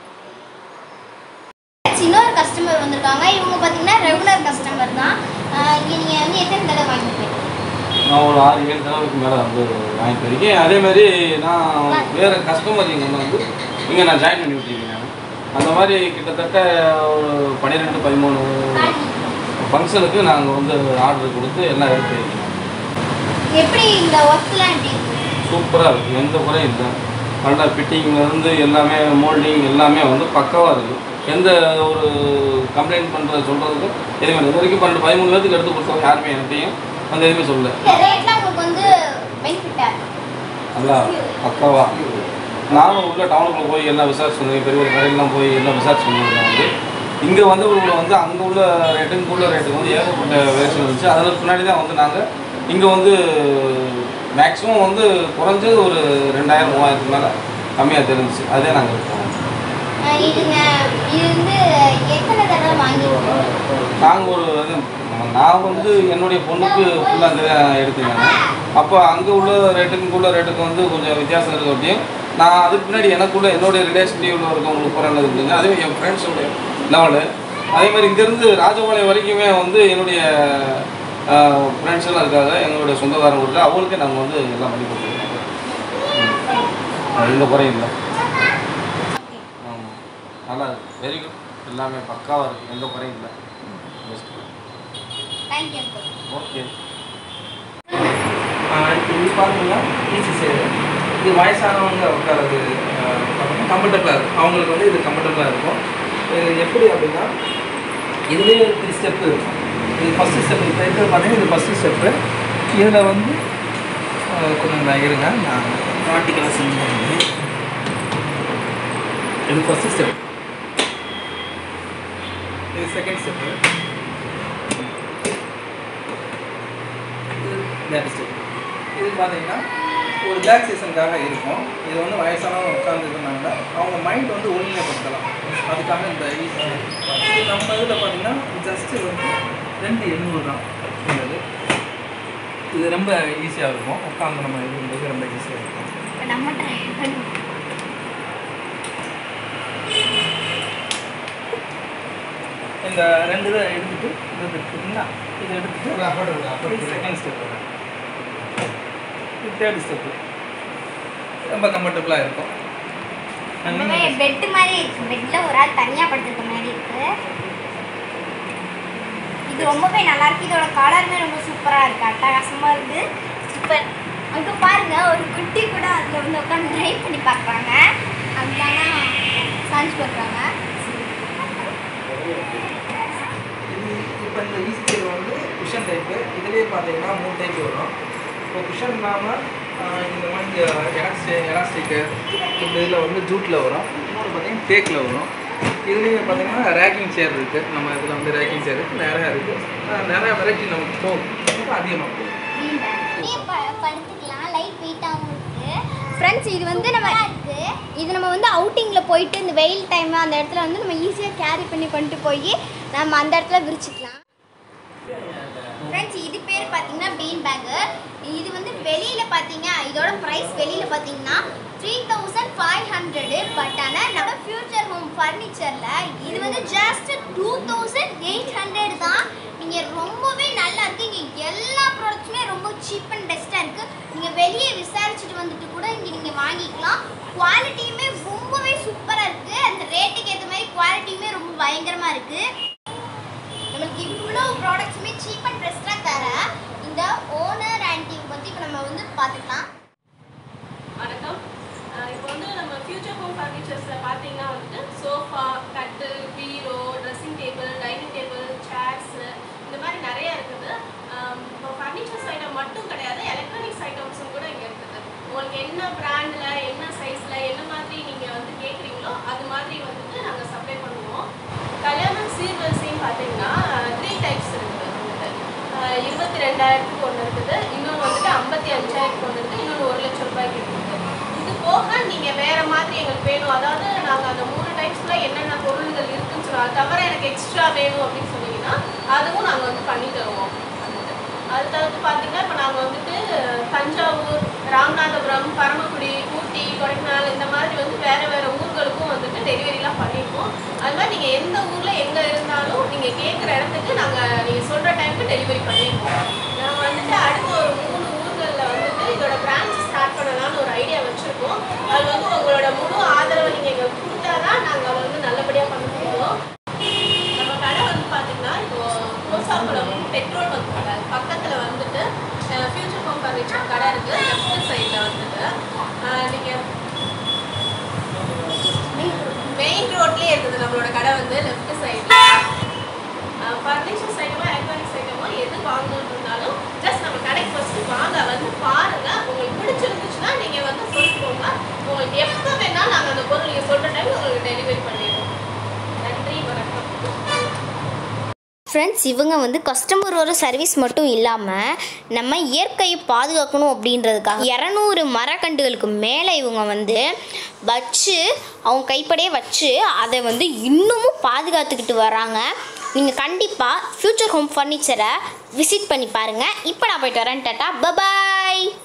இன்னொரு கஸ்டமர் வந்திருக்காங்க இவங்க பார்த்தீங்கன்னா ரெகுலர் கஸ்டமர் தான் இங்கே நீங்கள் வந்து எத்தனை தடவை வாங்கிப்பீங்க நான் ஒரு ஆறு ஏழு தடவைக்கு மேலே வந்து வாங்கிட்டு இருக்கேன் அதே மாதிரி நான் வேறு கஸ்டமர் இங்கே வந்து இங்கே நான் ஜாயின் பண்ணி விட்டுருக்கேன் நான் அந்த மாதிரி கிட்டத்தட்ட ஒரு பன்னிரெண்டு பதிமூணு ஃபங்க்ஷனுக்கு நாங்கள் வந்து ஆர்டர் கொடுத்து எல்லாம் எடுத்து வைக்கிறோம் எப்படி இந்த ஒர்க்லாம் எப்படி இருக்கு சூப்பராக இருக்குது எந்த குறையும் இல்லை நல்லா ஃபிட்டிங்லேருந்து எல்லாமே மோல்டிங் எல்லாமே வந்து பக்காவாக இருக்குது எந்த ஒரு கம்ப்ளைண்ட் பண்ணுறது சொல்கிறதுக்கு எதுவுமே இது வரைக்கும் பன்னெண்டு பதிமூணு பேருக்கு எடுத்து கொடுத்தவங்க யாருமே என்கிட்டையும் அந்த எதுவுமே சொல்லல இந்த ரேட்லாம் உங்களுக்கு வந்து பெனிஃபிட்டாக இருக்கு நல்லா பக்காவா நானும் உள்ள டவுனுக்குள்ள போய் எல்லாம் விசாரிச்சு வந்தேன் பெரிய பெரிய கடையெல்லாம் போய் எல்லாம் விசாரிச்சு வந்திருந்தேன் வந்து இங்கே வந்து உள்ள வந்து அங்கே உள்ள ரேட்டு இங்கே உள்ள ரேட்டுக்கு வந்து ஏகப்பட்ட வேரியேஷன் இருந்துச்சு அதில் பின்னாடி தான் வந்து நாங்கள் இங்கே வந்து மேக்ஸிமம் வந்து குறைஞ்சது ஒரு ரெண்டாயிரம் மூவாயிரத்துக்கு மேலே கம்மியாக தெரிஞ்சிச்சு அதே நாங்கள் இருக்கோம் இதுங்க இது வந்து எத்தனை தடவை வாங்கியிருக்கோம் நாங்கள் ஒரு இது, நான் வந்து என்னுடைய பொண்ணுக்கு ஃபுல்லாக அந்த எடுத்துக்கேன் அப்போ அங்கே உள்ள ரேட்டுக்கும் இங்க உள்ள ரேட்டுக்கும் வந்து கொஞ்சம் வித்தியாசம் இருக்க அப்படியும் நான் அதுக்கு பின்னாடி எனக்குள்ள என்னுடைய ரிலேஷன்ஷிப்பில் இருக்கவங்களுக்கு போகிறாங்க இருந்துங்க அதே மாதிரி என் ஃப்ரெண்ட்ஸோட லெவலு அதே மாதிரி இங்கேருந்து ராஜபாளையம் வரைக்குமே வந்து என்னுடைய ஃப்ரெண்ட்ஸ் எல்லாம் இருக்காங்க எங்களுடைய சொந்தக்காரங்க இருக்காங்க அவங்களுக்கே நாங்கள் வந்து எல்லாம் பண்ணி கொடுத்துருக்கோம் எந்த குறையும் இல்லை ஆமாம் நல்லா இருக்கு வெரி குட் எல்லாமே பக்காவாக இருக்குது எந்த குறையும் இல்லை பெஸ்ட் தேங்க்யூ ஓகே இப்போ இது பார்த்தீங்கன்னா ஈஸி சேரு இது வயசானவங்க உட்காரது கம்ஃபர்டபுளாக இருக்கும் அவங்களுக்கு வந்து இது கம்ஃபர்டபுளாக இருக்கும் இது எப்படி அப்படின்னா இதுலேயே த்ரீ ஸ்டெப்பு இருக்கும் இது ஃபஸ்ட்டு ஸ்டெப் இப்போ இருக்கிறது பார்த்தீங்கன்னா இது ஃபஸ்ட்டு ஸ்டெப்பு இதில் வந்து அஹ், கொஞ்சம் நான் இருங்க நான் ப்ராக்டிக்கலாக செஞ்சு இது ஃபஸ்ட்டு ஸ்டெப் இது செகண்ட் ஸ்டெப்பு இது தேர்ட் ஸ்டெப் இது பார்த்தீங்கன்னா ஒரு ரிலாக்ஸேஷனுக்காக இருக்கும் இது வந்து வயசானவங்க உட்காந்துருந்தாங்கன்னா அவங்க மைண்ட் வந்து ஒருநிலைப்படுத்தலாம் அதுக்காக இந்த ஈஸி இது நம்ம இதில் பார்த்தீங்கன்னா ஜஸ்ட்டு வந்து ரெண்டு எண்ணூறு தான் இந்த இது இது ரொம்ப ஈஸியாக இருக்கும் உட்காந்து நம்ம இது பண்ணுறது ரொம்ப ஈஸியாக இருக்கும் இப்போ நம்ம ட்ரை பண்ணுவோம் இந்த ரெண்டு இதை எடுத்துட்டு இது இருக்குங்களா இதை எடுத்துட்டு இது செகண்ட் ஸ்டெப் இது தேர்ட் ஸ்டெப்பு ரொம்ப கம்ஃபர்டபுளாக இருக்கும் ரொம்பவே பெட் மாதிரி இருக்கு பெட்ல ஒரு ஆள் தனியா படுத்துருக்க மாதிரி இருக்கு இது ரொம்பவே நல்லா இருக்கு இதோட கலருமே ரொம்ப சூப்பரா இருக்கு அட்டகாசமா இருக்கு சூப்பர் அங்கே பாருங்க ஒரு குட்டி கூட அதில் வந்து உட்காந்து ட்ரை பண்ணி பார்க்குறாங்க அதுக்கான சான்ஸ் பண்ணுறாங்க இது இப்போ இந்த ஈஸி சேர் வந்து குஷன் டைப்பு இதுலேயே பார்த்தீங்கன்னா மூணு டைப் வரும் இப்போ குஷன் இல்லாமல் இந்த மாதிரி எலாஸ்டி எலாஸ்டிக்கு இந்த இதில் வந்து ஜூட்டில் வரும் இன்னொன்று பார்த்தீங்கன்னா தேக்கில் வரும் இதுலேயே பார்த்தீங்கன்னா ரேக்கிங் சேர் இருக்குது நம்ம இதில் வந்து ரேக்கிங் சேர் இருக்குது நிறையா இருக்குது நிறையா வெரைட்டி நமக்கு போகும் அதிகமாக போகும் படுத்துக்கலாம் லைட் வெயிட்டாகவும் இருக்கு ஃப்ரெண்ட்ஸ் இது வந்து நம்ம இருக்கு இது நம்ம வந்து அவுட்டிங்கில் போயிட்டு இந்த வெயில் டைம் அந்த இடத்துல வந்து நம்ம ஈஸியாக கேரி பண்ணி கொண்டு போய் நம்ம அந்த இடத்துல விரிச்சுக்கலாம் ஃப்ரெண்ட்ஸ் இது பேர் பார்த்தீங்கன்னா பீன் பேக்கு இது வந்து வெளியில் பார்த்தீங்க இதோட ப்ரைஸ் வெளியில் பார்த்தீங்கன்னா three thousand five hundred but ஆனால் நம்ம ஃபியூச்சர் ஹோம் ஃபர்னிச்சரில் இது வந்து just two thousand eight hundred தான் நீங்கள் ரொம்பவே நல்லா இருக்கு இங்கே எல்லா ப்ராடக்ட்ஸுமே ரொம்ப சீப் அண்ட் பெஸ்ட்டாக இருக்குது நீங்கள் வெளியே விசாரிச்சுட்டு வந்துட்டு கூட இங்கே நீங்கள் வாங்கிக்கலாம் குவாலிட்டியுமே ரொம்பவே சூப்பராக இருக்குது அந்த ரேட்டுக்கு ஏற்ற மாதிரி குவாலிட்டியுமே ரொம்ப பயங்கரமாக இருக்குது நம்மளுக்கு இவ்வளோ ப்ராடக்ட்ஸுமே சீப் அண்ட் பெஸ்ட்டாக தர இந்த ஓனர் ஆன்டி பற்றி இப்போ நம்ம வந்து பார்த்துக்கலாம் வணக்கம் அஹ் இப்போ வந்து நம்ம ஃபியூச்சர் ஹோம் ஃபர்னிச்சர்ஸில் பார்த்தீங்கன்னா வந்துட்டு சோஃபா கட்டில் பீரோ dressing table dining table chairs இந்த மாதிரி நிறைய இருக்குது அஹ் இப்போ ஃபர்னிச்சர்ஸ் ஐட்டம் மட்டும் கிடையாது எலக்ட்ரானிக்ஸ் ஐட்டம்ஸும் கூட இங்கே இருக்குது உங்களுக்கு என்ன பிராண்டில் என்ன சைஸில் என்ன மாதிரி நீங்கள் வந்து கேட்குறீங்களோ அது மாதிரி வந்துட்டு நாங்கள் சப்ளை பண்ணுவோம் கல்யாணம் சீர்வரிசைன்னு பார்த்தீங்கன்னா த்ரீ டைப்ஸ் இருக்குது வந்துட்டு அஹ் இருபத்தி ரெண்டாயிரத்துக்கு ஒன்று இருக்குது இன்னொன்று வந்துட்டு ஐம்பத்தி அஞ்சாயிரத்துக்கு ஒன்று இருக்குது இன்னொன்று ஒரு லட்சம் ரூபாய்க்கு இருக்குது இது போக நீங்கள் வேறு மாதிரி எங்களுக்கு வேணும் அதாவது நாங்கள் அந்த மூணு டைப்ஸில் என்னென்ன பொருள்கள் இருக்குன்னு சொல்லுவோம் அது தவிர எனக்கு எக்ஸ்ட்ரா வேணும் அப்படின்னு சொன்னீங்கன்னா அதுவும் நாங்கள் வந்து பண்ணி தருவோம் வந்துட்டு அது தவிர்த்து பார்த்தீங்கன்னா இப்போ நாங்கள் வந்துட்டு தஞ்சாவூர் ராமநாதபுரம் பரமக்குடி ஊட்டி கொடைக்கானல் இந்த மாதிரி வந்து வேறு வேறு ஊர்களுக்கும் வந்துட்டு டெலிவரிலாம் பண்ணியிருக்கோம் அது மாதிரி நீங்கள் எந்த ஊரில் எங்கே இருந்தாலும் நீங்கள் கேட்குற இடத்துக்கு நாங்கள் நீங்கள் சொல்கிற டைமுக்கு டெலிவரி பண்ணியிருக்கோம் நாங்கள் வந்துட்டு அடுத்த ஒரு மூணு ஊர்களில் வந்துட்டு இதோட பிரான்ச் ஸ்டார்ட் பண்ணலாம்னு ஒரு ஐடியா வச்சுருக்கோம் அது வந்து உங்களோட முழு ஆதரவை நீங்கள் எங்களுக்கு கொடுத்தா தான் நாங்கள் அதை வந்து நல்லபடியாக பண்ண முடியும் நம்ம கடை வந்து பார்த்தீங்கன்னா இப்போ கோசாக்குளம் பெட்ரோல் பங்க் கடை பக்கத்தில் வந்துட்டு ஃபியூச்சர் ஹோம் ஃபர்னிச்சர் கடை இருக்குது லெஃப்ட் சைடில் வந்துட்டு நீங்கள் மெயின் ரோட்லேயே இருக்குது நம்மளோட கடை வந்து லெஃப்ட் சைடில் ஃபர்னிச்சர்ஸ் ஐட்டமோ எலக்ட்ரானிக்ஸ் ஐட்டமோ எது வாங்கணும்னு இருந்தாலும் ஜஸ்ட் நம்ம கடைக்கு ஃபஸ்ட்டு வாங்க வந்து பாருங்கள் உங்களுக்கு பிடிச்சிருந்துச்சுன்னா நீங்கள் வந்து சொல்லிட்டு போங்க உங்களுக்கு எப்போ வேணால் நாங்கள் அந்த பொருள் நீங்கள் சொல்கிற டைம் உங்களுக்கு டெலிவரி பண்ணிடுவோம் நன்றி வணக்கம் ஃப்ரெண்ட்ஸ் இவங்க வந்து கஸ்டமரோட சர்வீஸ் மட்டும் இல்லாமல் நம்ம இயற்கையை பாதுகாக்கணும் அப்படின்றதுக்காக இரநூறு மரக்கண்டுகளுக்கு மேலே இவங்க வந்து வச்சு அவங்க கைப்படையே வச்சு அதை வந்து இன்னமும் பாதுகாத்துக்கிட்டு வராங்க நீங்கள் கண்டிப்பாக ஃப்யூச்சர் ஹோம் ஃபர்னிச்சரை விசிட் பண்ணி பாருங்கள் இப்போ நான் போயிட்டு வரேன் டாட்டா பபாய்